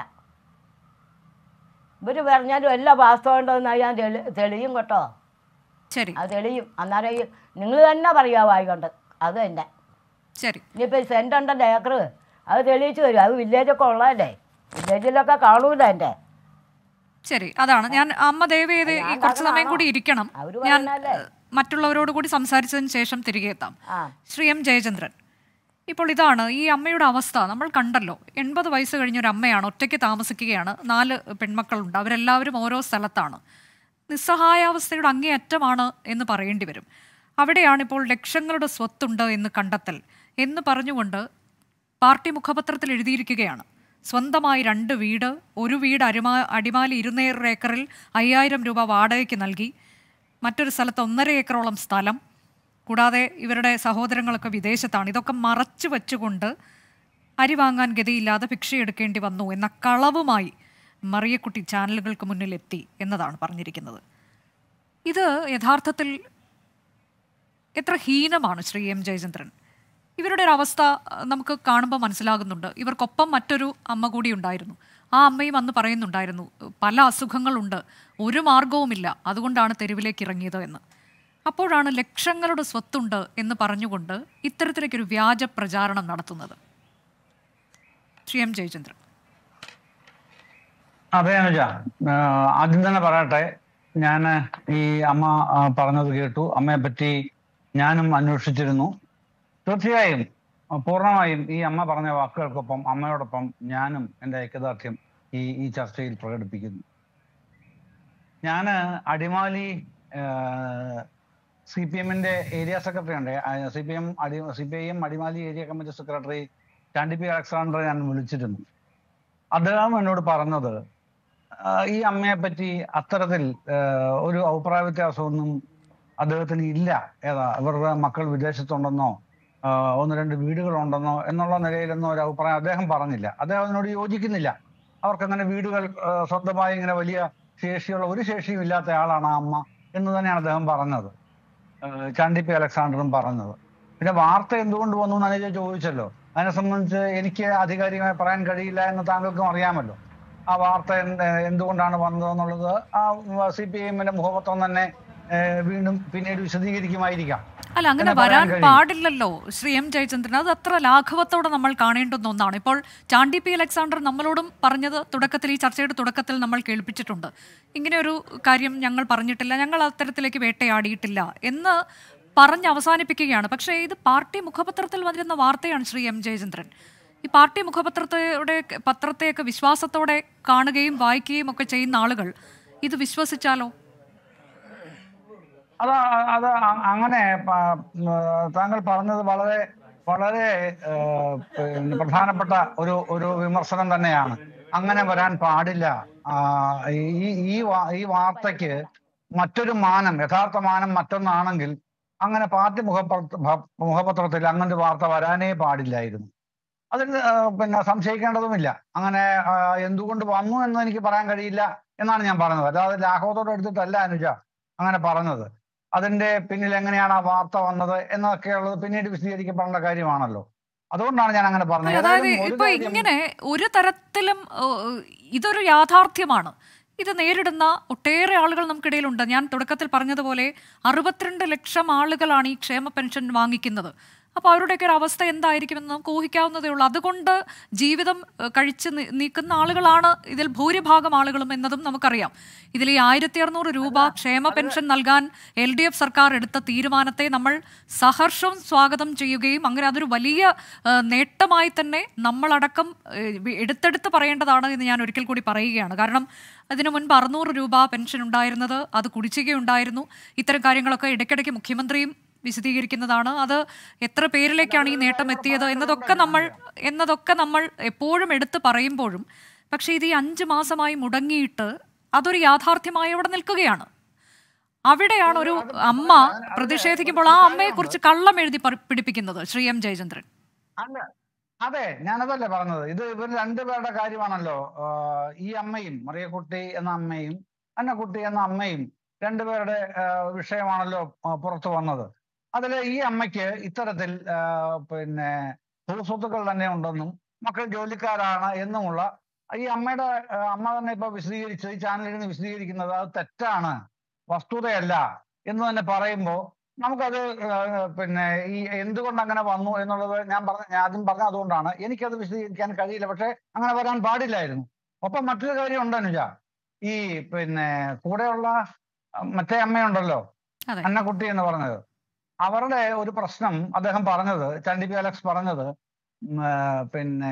ഇവർ പറഞ്ഞാലും എല്ലാ വാസ്തവം ഉണ്ടോയെന്ന് ഞാൻ തെളി തെളിയും കേട്ടോ
ശരി
അത് തെളിയും അന്നേരം ഈ നിങ്ങൾ തന്നെ പറയാമോ ആയിക്കൊണ്ട് അത് തന്നെ
ശരി
ഇനിയിപ്പോൾ സെൻ്റ് ഉണ്ടല്ലോ ഏക്കർ അത് തെളിയിച്ച് തരും അത് വില്ലേജൊക്കെ ഉള്ളതല്ലേ വില്ലേജിലൊക്കെ കാണൂല എൻ്റെ
ശരി അതാണ് ഞാൻ അമ്മ ദയവ് ചെയ്ത് ഈ
ഞാൻ
കുറച്ച് സമയം
കാരണമാണോ?
കൂടി ഇരിക്കണം
അവര്
ഞാൻ
പറയുന്നതല്ലേ?
ഏഹ്, മറ്റുള്ളവരോട് കൂടി സംസാരിച്ചതിന് ശേഷം തിരികെ എത്താം
ആ
ശ്രീ എം ജയചന്ദ്രൻ ഇപ്പോൾ ഇതാണ് ഈ അമ്മയുടെ അവസ്ഥ നമ്മൾ കണ്ടല്ലോ എൺപത് വയസ്സ് കഴിഞ്ഞ ഒരു അമ്മയാണ് ഒറ്റയ്ക്ക് താമസിക്കുകയാണ് നാല് പെൺമക്കളുണ്ട് അവരെല്ലാവരും ഓരോ സ്ഥലത്താണ് നിസ്സഹായാവസ്ഥയുടെ അങ്ങേയറ്റമാണ് എന്ന് പറയേണ്ടി വരും അവിടെയാണ് ഇപ്പോൾ ലക്ഷങ്ങളുടെ സ്വത്തുണ്ട് എന്ന് കണ്ടെത്തൽ എന്ന് പറഞ്ഞുകൊണ്ട് പാർട്ടി മുഖപത്രത്തിൽ എഴുതിയിരിക്കുകയാണ് സ്വന്തമായി രണ്ട് വീട് ഒരു വീട് അരിമാ അടിമാലി ഇരുന്നൂറ് ഏക്കറിൽ അയ്യായിരം രൂപ വാടകയ്ക്ക് നൽകി മറ്റൊരു സ്ഥലത്ത് ഒന്നര ഏക്കറോളം സ്ഥലം കൂടാതെ ഇവരുടെ സഹോദരങ്ങളൊക്കെ വിദേശത്താണ് ഇതൊക്കെ മറച്ചു വെച്ചുകൊണ്ട് അരി വാങ്ങാൻ ഗതിയില്ലാതെ ഭിക്ഷയെടുക്കേണ്ടി വന്നു എന്ന കളവുമായി മറിയക്കുട്ടി ചാനലുകൾക്ക് മുന്നിൽ എത്തി എന്നതാണ് പറഞ്ഞിരിക്കുന്നത് ഇത് യഥാർത്ഥത്തിൽ എത്ര ഹീനമാണ് ശ്രീ എം ജയചന്ദ്രൻ ഇവരുടെ ഒരു അവസ്ഥ അഹ്, നമുക്ക് കാണുമ്പോൾ മനസ്സിലാകുന്നുണ്ട് ഇവർക്കൊപ്പം മറ്റൊരു അമ്മ കൂടി ഉണ്ടായിരുന്നു ആ അമ്മയും അന്ന് പറയുന്നുണ്ടായിരുന്നു പല അസുഖങ്ങളുണ്ട് ഒരു മാർഗവുമില്ല അതുകൊണ്ടാണ് തെരുവിലേക്ക് ഇറങ്ങിയത് എന്ന് അപ്പോഴാണ് ലക്ഷങ്ങളുടെ സ്വത്തുണ്ട് എന്ന് പറഞ്ഞുകൊണ്ട് ഇത്തരത്തിലേക്കൊരു വ്യാജ പ്രചാരണം നടത്തുന്നത് ശ്രീ എം ജയചന്ദ്രൻ
അതെ അനുജ ആഹ് ആദ്യം തന്നെ പറയട്ടെ ഞാൻ ഈ അമ്മ ആ, പറഞ്ഞത് കേട്ടു അമ്മയെ പറ്റി ഞാനും അന്വേഷിച്ചിരുന്നു തീർച്ചയായും ആ, പൂർണ്ണമായും ഈ അമ്മ പറഞ്ഞ വാക്കുകൾക്കൊപ്പം അമ്മയോടൊപ്പം ഞാനും എൻ്റെ ഐക്യദാർഢ്യം ഈ ഈ ചർച്ചയിൽ പ്രകടിപ്പിക്കുന്നു ഞാൻ അടിമാലി സി പി എമ്മിന്റെ ഏരിയ സെക്രട്ടറി ഉണ്ട് സി പി എം അടി C P I M Adimali area committee secretary Chandy P അലക്സാണ്ടറെ ഞാൻ വിളിച്ചിരുന്നു അദ്ദേഹം എന്നോട് പറഞ്ഞത് ആ, ഈ അമ്മയെ പറ്റി അത്തരത്തിൽ ആ, ഒരു അഭിപ്രായ വ്യത്യാസമൊന്നും അദ്ദേഹത്തിന് ഇല്ല ഏതാ ഇവരുടെ മക്കൾ വിദേശത്തുണ്ടെന്നോ ആ, ഒന്ന് രണ്ട് വീടുകളുണ്ടെന്നോ എന്നുള്ള നിലയിലൊന്നും ഒരു അഭിപ്രായം അദ്ദേഹം പറഞ്ഞില്ല അദ്ദേഹം അതിനോട് യോജിക്കുന്നില്ല അവർക്കങ്ങനെ വീടുകൾ ആ, സ്വന്തമായി ഇങ്ങനെ വലിയ ശേഷിയുള്ള ഒരു ശേഷിയും ഇല്ലാത്ത ആളാണ് ആ അമ്മ എന്ന് തന്നെയാണ് അദ്ദേഹം പറഞ്ഞത് ആ, ചാണ്ടി പി അലക്സാണ്ടറും പറഞ്ഞത് പിന്നെ വാർത്ത എന്തുകൊണ്ട് വന്നു എന്ന് അനുജ ചോദിച്ചല്ലോ അതിനെ സംബന്ധിച്ച് എനിക്ക് ആധികാരികമായി പറയാൻ കഴിയില്ല എന്ന് താങ്കൾക്കും അറിയാമല്ലോ ആ വാർത്ത എന്ത് എന്തുകൊണ്ടാണ് വന്നതെന്നുള്ളത് ആ സി പി ഐ എമ്മിന്റെ മുഖപത്രം തന്നെ ഏഹ്, വീണ്ടും പിന്നീട് വിശദീകരിക്കുമായിരിക്കാം
അല്ല അങ്ങനെ
എന്ന് പറയാൻ
വരാൻ
കഴിയും.
പാടില്ലല്ലോ ശ്രീ എം ജയചന്ദ്രൻ അത് അത്ര ലാഘവത്തോടെ നമ്മൾ കാണേണ്ടുന്ന ഒന്നാണ് ഇപ്പോൾ ചാണ്ടി പി അലക്സാണ്ടർ നമ്മളോടും പറഞ്ഞത് തുടക്കത്തിൽ ഈ ചർച്ചയുടെ തുടക്കത്തിൽ നമ്മൾ കേൾപ്പിച്ചിട്ടുണ്ട് ഇങ്ങനെ ഒരു കാര്യം ഞങ്ങൾ പറഞ്ഞിട്ടില്ല ഞങ്ങൾ അത്തരത്തിലേക്ക് വേട്ടയാടിയിട്ടില്ല എന്ന് പറഞ്ഞ് അവസാനിപ്പിക്കുകയാണ് പക്ഷേ ഇത് പാർട്ടി മുഖപത്രത്തിൽ വന്നിരുന്ന വാർത്തയാണ് ശ്രീ എം ജയചന്ദ്രൻ ഈ പാർട്ടി മുഖപത്രത്തെ പത്രത്തെയൊക്കെ വിശ്വാസത്തോടെ കാണുകയും വായിക്കുകയും ഒക്കെ ചെയ്യുന്ന ആളുകൾ ഇത് വിശ്വസിച്ചാലോ
അത് അത് അ- അങ്ങനെ പ- ഉം, താങ്കൾ പറഞ്ഞത് വളരെ വളരെ ഏഹ്, പിന്നെ പ്രധാനപ്പെട്ട ഒരു ഒരു വിമർശനം തന്നെയാണ് അങ്ങനെ വരാൻ പാടില്ല ആ, ഈ ഈ വാ- ഈ വാർത്തയ്ക്ക് മറ്റൊരു മാനം യഥാർത്ഥ മാനം മറ്റൊന്നാണെങ്കിൽ അങ്ങനെ പാർട്ടി മുഖപത്ര ഭ- മുഖപത്രത്തിൽ അങ്ങനെ ഒരു വാർത്ത വരാനേ പാടില്ലായിരുന്നു അതിൽ ആ, പിന്നെ സംശയിക്കേണ്ടതുമില്ല അങ്ങനെ ആ, എന്തുകൊണ്ട് വന്നു എന്ന് എനിക്ക് പറയാൻ കഴിയില്ല എന്നാണ് ഞാൻ പറഞ്ഞത് അല്ലാതെ ലാഘവത്തോടെ എടുത്തിട്ടല്ല അനുജ അങ്ങനെ പറഞ്ഞത് അതിന്റെ പിന്നിൽ എങ്ങനെയാണ് ആ വാർത്ത വന്നത് എന്നൊക്കെയുള്ളത് പിന്നീട് വിശദീകരിക്കപ്പെടേണ്ട കാര്യമാണല്ലോ അതുകൊണ്ടാണ് ഞാൻ അങ്ങനെ പറഞ്ഞത്
അതായത്
ഏതായാലും ഒരു
ഇപ്പൊ
കാര്യം-
ഇങ്ങനെ ഒരു തരത്തിലും ഏഹ്, ഇതൊരു യാഥാർത്ഥ്യമാണ് ഇത് നേരിടുന്ന ഒട്ടേറെ ആളുകൾ നമുക്കിടയിലുണ്ട് ഞാൻ തുടക്കത്തിൽ പറഞ്ഞതുപോലെ അറുപത്തിരണ്ട് ലക്ഷം ആളുകളാണ് ഈ ക്ഷേമ പെൻഷൻ വാങ്ങിക്കുന്നത് അപ്പോൾ അവരുടെയൊക്കെ ഒരു അവസ്ഥ എന്തായിരിക്കുമെന്ന് നമുക്ക് ഊഹിക്കാവുന്നതേ ഉള്ളൂ അതുകൊണ്ട് ജീവിതം ഏഹ്, കഴിച്ച് നി- നീക്കുന്ന ആളുകളാണ് ഇതിൽ ഭൂരിഭാഗം ആളുകളും എന്നതും നമുക്കറിയാം ഇതിൽ ഈ ആയിരത്തി അറുന്നൂറ് രൂപ ക്ഷേമ പെൻഷൻ നൽകാൻ എൽ ഡി എഫ് സർക്കാർ എടുത്ത തീരുമാനത്തെ നമ്മൾ സഹർഷം സ്വാഗതം ചെയ്യുകയും അങ്ങനെ അതൊരു വലിയ ഏഹ്, നേട്ടമായി തന്നെ നമ്മളടക്കം ഏഹ്, വി- എടുത്തെടുത്ത് പറയേണ്ടതാണ് എന്ന് ഞാൻ ഒരിക്കൽ കൂടി പറയുകയാണ് കാരണം അതിനു മുൻപ് അറുന്നൂറ് രൂപ പെൻഷൻ ഉണ്ടായിരുന്നത് അത് കുടിശ്ശികയുണ്ടായിരുന്നു ഇത്തരം കാര്യങ്ങളൊക്കെ ഇടയ്ക്കിടയ്ക്ക് മുഖ്യമന്ത്രിയും വിശദീകരിക്കുന്നതാണ് അത് എത്ര പേരിലേക്കാണ് ഈ നേട്ടം എത്തിയത് എന്നതൊക്കെ നമ്മൾ എന്നതൊക്കെ നമ്മൾ എപ്പോഴും എടുത്ത് പറയുമ്പോഴും പക്ഷേ ഇത് ഈ അഞ്ച് മാസമായി മുടങ്ങിയിട്ട് അതൊരു യാഥാർത്ഥ്യമായി അവിടെ നിൽക്കുകയാണ് അവിടെയാണ് ഒരു അമ്മ പ്രതിഷേധിക്കുമ്പോൾ ആ അമ്മയെ കുറിച്ച് കള്ളം എഴുതി പറി- പിടിപ്പിക്കുന്നത് ശ്രീ എം ജയചന്ദ്രൻ
അല്ല അതെ ഞാനതല്ലേ പറഞ്ഞത് ഇത് ഇവർ രണ്ടുപേരുടെ കാര്യമാണല്ലോ ആഹ് ഈ അമ്മയും മറിയക്കുട്ടി എന്ന അമ്മയും അന്നക്കുട്ടി എന്ന അമ്മയും രണ്ടുപേരുടെ ആഹ് വിഷയമാണല്ലോ ആഹ് പുറത്തു വന്നത് അതിൽ ഈ അമ്മയ്ക്ക് ഇത്തരത്തിൽ ആഹ് പിന്നെ ഭൂസ്വത്തുക്കൾ തന്നെ ഉണ്ടെന്നും മക്കൾ ജോലിക്കാരാണ് എന്നുമുള്ള ഈ അമ്മയുടെ ആഹ് അമ്മ തന്നെ ഇപ്പൊ വിശദീകരിച്ച് ഈ ചാനലിൽ നിന്ന് വിശദീകരിക്കുന്നത് അത് തെറ്റാണ് വസ്തുതയല്ല എന്ന് തന്നെ പറയുമ്പോൾ നമുക്കത് ആഹ് പിന്നെ ഈ എന്തുകൊണ്ട് അങ്ങനെ വന്നു എന്നുള്ളത് ഞാൻ പറഞ്ഞ ഞാൻ ആദ്യം പറഞ്ഞ അതുകൊണ്ടാണ് എനിക്കത് വിശദീകരിക്കാൻ കഴിയില്ല പക്ഷെ അങ്ങനെ വരാൻ പാടില്ലായിരുന്നു ഒപ്പം മറ്റൊരു കാര്യം ഉണ്ട് അനുജ ഈ പിന്നെ കൂടെയുള്ള അഹ് മറ്റേ അമ്മയുണ്ടല്ലോ
അതെ.
അന്നക്കുട്ടി എന്ന് പറഞ്ഞത് അവരുടെ ഒരു പ്രശ്നം അദ്ദേഹം പറഞ്ഞത് ചണ്ടി പി അലക്സ് പറഞ്ഞത് ഉം, ആ, പിന്നെ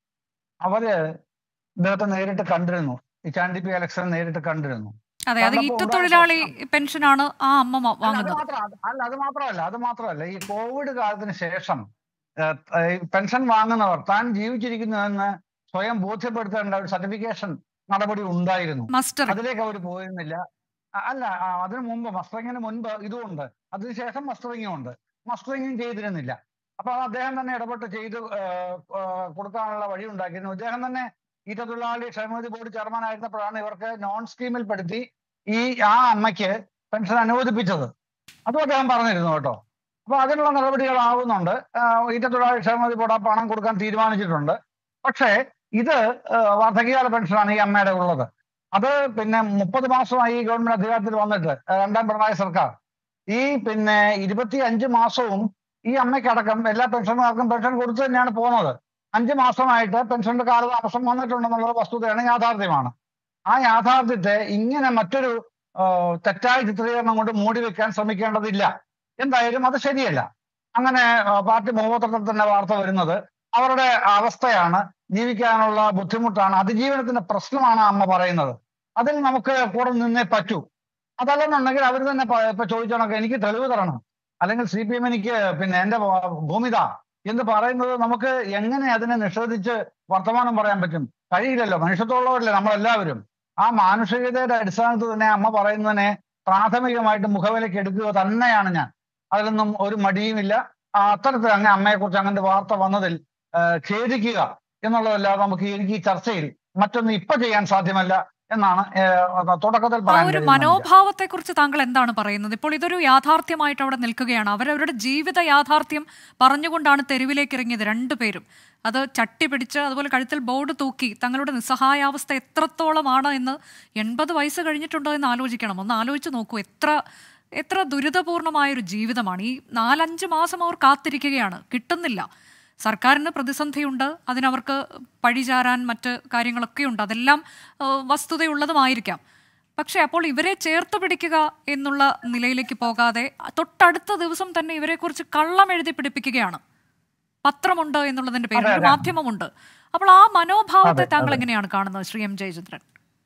അവര് ഇദ്ദേഹത്തെ നേരിട്ട് കണ്ടിരുന്നു ഈ ചാണ്ടി പി അലക്സിനെ നേരിട്ട് കണ്ടിരുന്നു
അതെ അത്
കണ്ടപ്പോൾ
ഈറ്റത്തൊഴിലാളി
ഉണ്ടായ
പെൻഷനാണ് ആ അമ്മ മ-
അല്ല, അത്
വാങ്ങുന്നത്
മാത്രം അത് അല്ല അത് മാത്രമല്ല അത് മാത്രമല്ല ഈ കോവിഡ് കാലത്തിന് ശേഷം ഏഹ്, ഈ പെൻഷൻ വാങ്ങുന്നവർ താൻ ജീവിച്ചിരിക്കുന്നുവെന്ന് സ്വയം ബോധ്യപ്പെടുത്തേണ്ട ഒരു സർട്ടിഫിക്കേഷൻ നടപടി ഉണ്ടായിരുന്നു
മസ്റ്റർ
അതിലേക്ക് അവർ പോയിരുന്നില്ല അ- അല്ല ആ, അതിനു മുമ്പ് മസ്റ്ററിങ്ങിന് മുൻപ് ഇതുമുണ്ട് അതിനുശേഷം മസ്റ്ററിങ്ങും ഉണ്ട് മസ്റ്ററിങ്ങും ചെയ്തിരുന്നില്ല അപ്പൊ അത് അദ്ദേഹം തന്നെ ഇടപെട്ട് ചെയ്ത് ഏഹ്, ഏഹ്, കൊടുക്കാനുള്ള വഴി ഉണ്ടാക്കിയിരുന്നു ഇദ്ദേഹം തന്നെ ഈറ്റത്തൊഴിലാളി ക്ഷേമനിധി ബോർഡ് ചെയർമാൻ ആയിരുന്നപ്പോഴാണ് ഇവർക്ക് നോൺ സ്കീമിൽ പെടുത്തി ഈ ആ അമ്മയ്ക്ക് പെൻഷൻ അനുവദിപ്പിച്ചത് അതും അദ്ദേഹം പറഞ്ഞിരുന്നു കേട്ടോ അപ്പൊ അതിനുള്ള നടപടികളാവുന്നുണ്ട് ആഹ് ഈറ്റത്തൊഴിലാളി ക്ഷേമനിധി ബോർഡ് ആ പണം കൊടുക്കാൻ തീരുമാനിച്ചിട്ടുണ്ട് പക്ഷേ ഇത് ആഹ് വാർദ്ധക്യകാല പെൻഷനാണ് ഈ അമ്മയുടെ ഉള്ളത് അത് പിന്നെ മുപ്പത് മാസമായി ഈ ഗവൺമെന്റ് അധികാരത്തിൽ വന്നിട്ട് ആഹ് രണ്ടാം പിണറായി സർക്കാർ ഈ പിന്നെ ഇരുപത്തി അഞ്ച് മാസവും ഈ അമ്മയ്ക്കടക്കം എല്ലാ പെൻഷൻകാർക്കും പെൻഷൻ കൊടുത്തു തന്നെയാണ് പോകുന്നത് അഞ്ച് മാസമായിട്ട് പെൻഷന്റെ കാലതാമസം വന്നിട്ടുണ്ടെന്നുള്ള വസ്തുതയാണ് യാഥാർത്ഥ്യമാണ് ആ യാഥാർത്ഥ്യത്തെ ഇങ്ങനെ മറ്റൊരു ആഹ് തെറ്റായ ചിത്രീകരണം കൊണ്ട് മൂടി വെക്കാൻ ശ്രമിക്കേണ്ടതില്ല എന്തായാലും അത് ശരിയല്ല അങ്ങനെ ആഹ് പാർട്ടി മുഖപത്രത്തിൽ തന്നെ വാർത്ത വരുന്നത് അവരുടെ അവസ്ഥയാണ് ജീവിക്കാനുള്ള ബുദ്ധിമുട്ടാണ് അതിജീവനത്തിന്റെ പ്രശ്നമാണ് അമ്മ പറയുന്നത് അതിൽ നമുക്ക് കൂടെ നിന്നേ പറ്റൂ അതല്ലെന്നുണ്ടെങ്കിൽ അവർ തന്നെ പ- ഇപ്പൊ ചോദിച്ചോണൊക്കെ എനിക്ക് തെളിവ് തരണം അല്ലെങ്കിൽ സി പി എം എനിക്ക് പിന്നെ എന്റെ ഭൂ- ഭൂമിത എന്ന് പറയുന്നത് നമുക്ക് എങ്ങനെ അതിനെ നിഷേധിച്ച് വർത്തമാനം പറയാൻ പറ്റും കഴിയില്ലല്ലോ മനുഷ്യത്വമുള്ളവരല്ലേ നമ്മളെല്ലാവരും ആ മാനുഷികതയുടെ അടിസ്ഥാനത്തിൽ തന്നെ അമ്മ പറയുന്നതിനെ പ്രാഥമികമായിട്ട് മുഖവിലയ്ക്ക് എടുക്കുക തന്നെയാണ് ഞാൻ അതിലൊന്നും ഒരു മടിയുമില്ല ആ അത്തരത്തിൽ അങ്ങ് അമ്മയെക്കുറിച്ച് അങ്ങനത്തെ വാർത്ത വന്നതിൽ ആ, ഖേദിക്കുക എന്നുള്ളതല്ലാതെ നമുക്ക് എനിക്ക് ഈ ചർച്ചയിൽ മറ്റൊന്നും ഇപ്പൊ ചെയ്യാൻ സാധ്യമല്ല എന്നാണ് ആ, തുടക്കത്തിൽ
ആ
പറയാൻ
ഒരു
കഴിയുന്നത്.
മനോഭാവത്തെ കുറിച്ച് താങ്കൾ എന്താണ് പറയുന്നത് ഇപ്പോൾ ഇതൊരു യാഥാർത്ഥ്യമായിട്ട് അവിടെ നിൽക്കുകയാണ് അവരവരുടെ ജീവിത യാഥാർത്ഥ്യം പറഞ്ഞുകൊണ്ടാണ് തെരുവിലേക്ക് ഇറങ്ങിയത് രണ്ടുപേരും അത് ചട്ടി പിടിച്ച് അതുപോലെ കഴുത്തിൽ ബോർഡ് തൂക്കി തങ്ങളുടെ നിസ്സഹായാവസ്ഥ എത്രത്തോളമാണ് എന്ന് എൺപത് വയസ്സ് കഴിഞ്ഞിട്ടുണ്ടോ എന്ന് ആലോചിക്കണം ഒന്ന് ആലോചിച്ച് നോക്കൂ എത്ര എത്ര ദുരിതപൂർണമായൊരു ജീവിതമാണ് ഈ നാലഞ്ച് മാസം അവർ കാത്തിരിക്കുകയാണ് കിട്ടുന്നില്ല സർക്കാരിന് പ്രതിസന്ധിയുണ്ട് അതിനവർക്ക് പഴിചാരാൻ മറ്റ് കാര്യങ്ങളൊക്കെ ഉണ്ട് അതെല്ലാം ആ, വസ്തുതയുള്ളതുമായിരിക്കാം പക്ഷേ അപ്പോൾ ഇവരെ ചേർത്ത് പിടിക്കുക എന്നുള്ള നിലയിലേക്ക് പോകാതെ തൊട്ടടുത്ത ദിവസം തന്നെ ഇവരെക്കുറിച്ച് കള്ളം എഴുതി പിടിപ്പിക്കുകയാണ് പത്രമുണ്ട് എന്നുള്ളതിന്റെ പേരിൽ
അതെ,
ഒരു
അതെ.
മാധ്യമമുണ്ട് അപ്പോൾ ആ മനോഭാവത്തെ
അതെ,
താങ്കൾ
അതെ.
എങ്ങനെയാണ് കാണുന്നത് ശ്രീ എം ജയചന്ദ്രൻ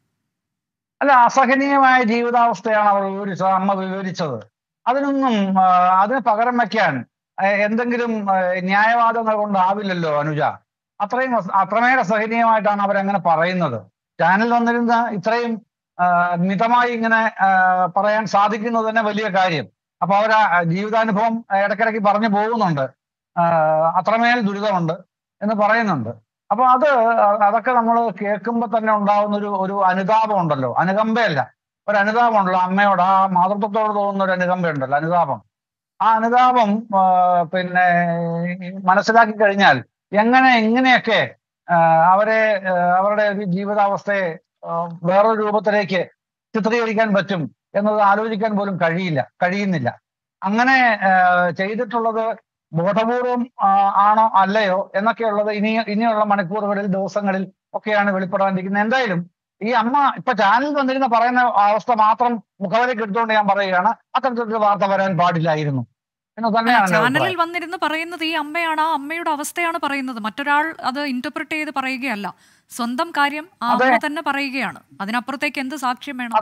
അല്ല അസഹനീയമായ ജീവിതാവസ്ഥയാണ് അവർ വിവരിച്ചത് അമ്മ വിവരിച്ചത് അതിനൊന്നും ആ, അതിന് പകരം വയ്ക്കാൻ ആ, എന്തെങ്കിലും ആ, ന്യായവാദങ്ങൾ കൊണ്ടാവില്ലല്ലോ അനുജ അത്രയും അസ- അത്രമേൽ അസഹനീയമായിട്ടാണ് അവരങ്ങനെ പറയുന്നത് ചാനൽ വന്നിരുന്ന ഇത്രയും ആ, മിതമായി ഇങ്ങനെ ആ, പറയാൻ സാധിക്കുന്നത് തന്നെ വലിയ കാര്യം അപ്പൊ അവർ ജീവിതാനുഭവം ഇടയ്ക്കിടയ്ക്ക് പറഞ്ഞു പോകുന്നുണ്ട് ആ, അത്രമേൽ ദുരിതമുണ്ട് എന്ന് പറയുന്നുണ്ട് അപ്പൊ അത് അതൊക്കെ നമ്മൾ കേൾക്കുമ്പോൾ തന്നെ ഉണ്ടാവുന്ന ഒരു ഒരു അനുതാപം ഉണ്ടല്ലോ അനുകമ്പയല്ല ഒരു അനുതാപം ഉണ്ടല്ലോ അമ്മയോട് ആ മാതൃത്വത്തോട് തോന്നുന്ന ഒരു അനുകമ്പയുണ്ടല്ലോ അനുതാപം ആ അനുതാപം ആ, പിന്നെ മനസ്സിലാക്കി കഴിഞ്ഞാൽ എങ്ങനെ ഇങ്ങനെയൊക്കെ ആ, അവരെ ആ, അവരുടെ ഒരു ജീവിതാവസ്ഥയെ ആ, വേറൊരു രൂപത്തിലേക്ക് ചിത്രീകരിക്കാൻ പറ്റും എന്നത് ആലോചിക്കാൻ പോലും കഴിയില്ല കഴിയുന്നില്ല അങ്ങനെ ആ, ചെയ്തിട്ടുള്ളത് ബോധപൂർവം ആ, ആണോ അല്ലയോ എന്നൊക്കെയുള്ളത് ഇനി ഇനിയുള്ള മണിക്കൂറുകളിൽ ദിവസങ്ങളിൽ ഒക്കെയാണ് വെളിപ്പെടാനിരിക്കുന്നത് എന്തായാലും ഈ അമ്മ ഇപ്പൊ ചാനൽ വന്നിരുന്ന പറയുന്ന അവസ്ഥ മാത്രം മുഖവരയ്ക്ക് എടുത്തുകൊണ്ട് ഞാൻ പറയുകയാണ് അത്തരത്തിലൊരു വാർത്ത വരാൻ പാടില്ലായിരുന്നു എന്ന് തന്നെയാണ് എൻ്റെ
ചാനലിൽ
അഭിപ്രായം.
വന്നിരുന്ന് പറയുന്നത് ഈ അമ്മയാണ് ആ അമ്മയുടെ അവസ്ഥയാണ് പറയുന്നത് മറ്റൊരാൾ അത് ഇന്റർപ്രറ്റ് ചെയ്ത് പറയുകയല്ല സ്വന്തം കാര്യം ആ
അതെ.
അമ്മ തന്നെ പറയുകയാണ് അതിനപ്പുറത്തേക്ക് എന്ത് സാക്ഷ്യം വേണം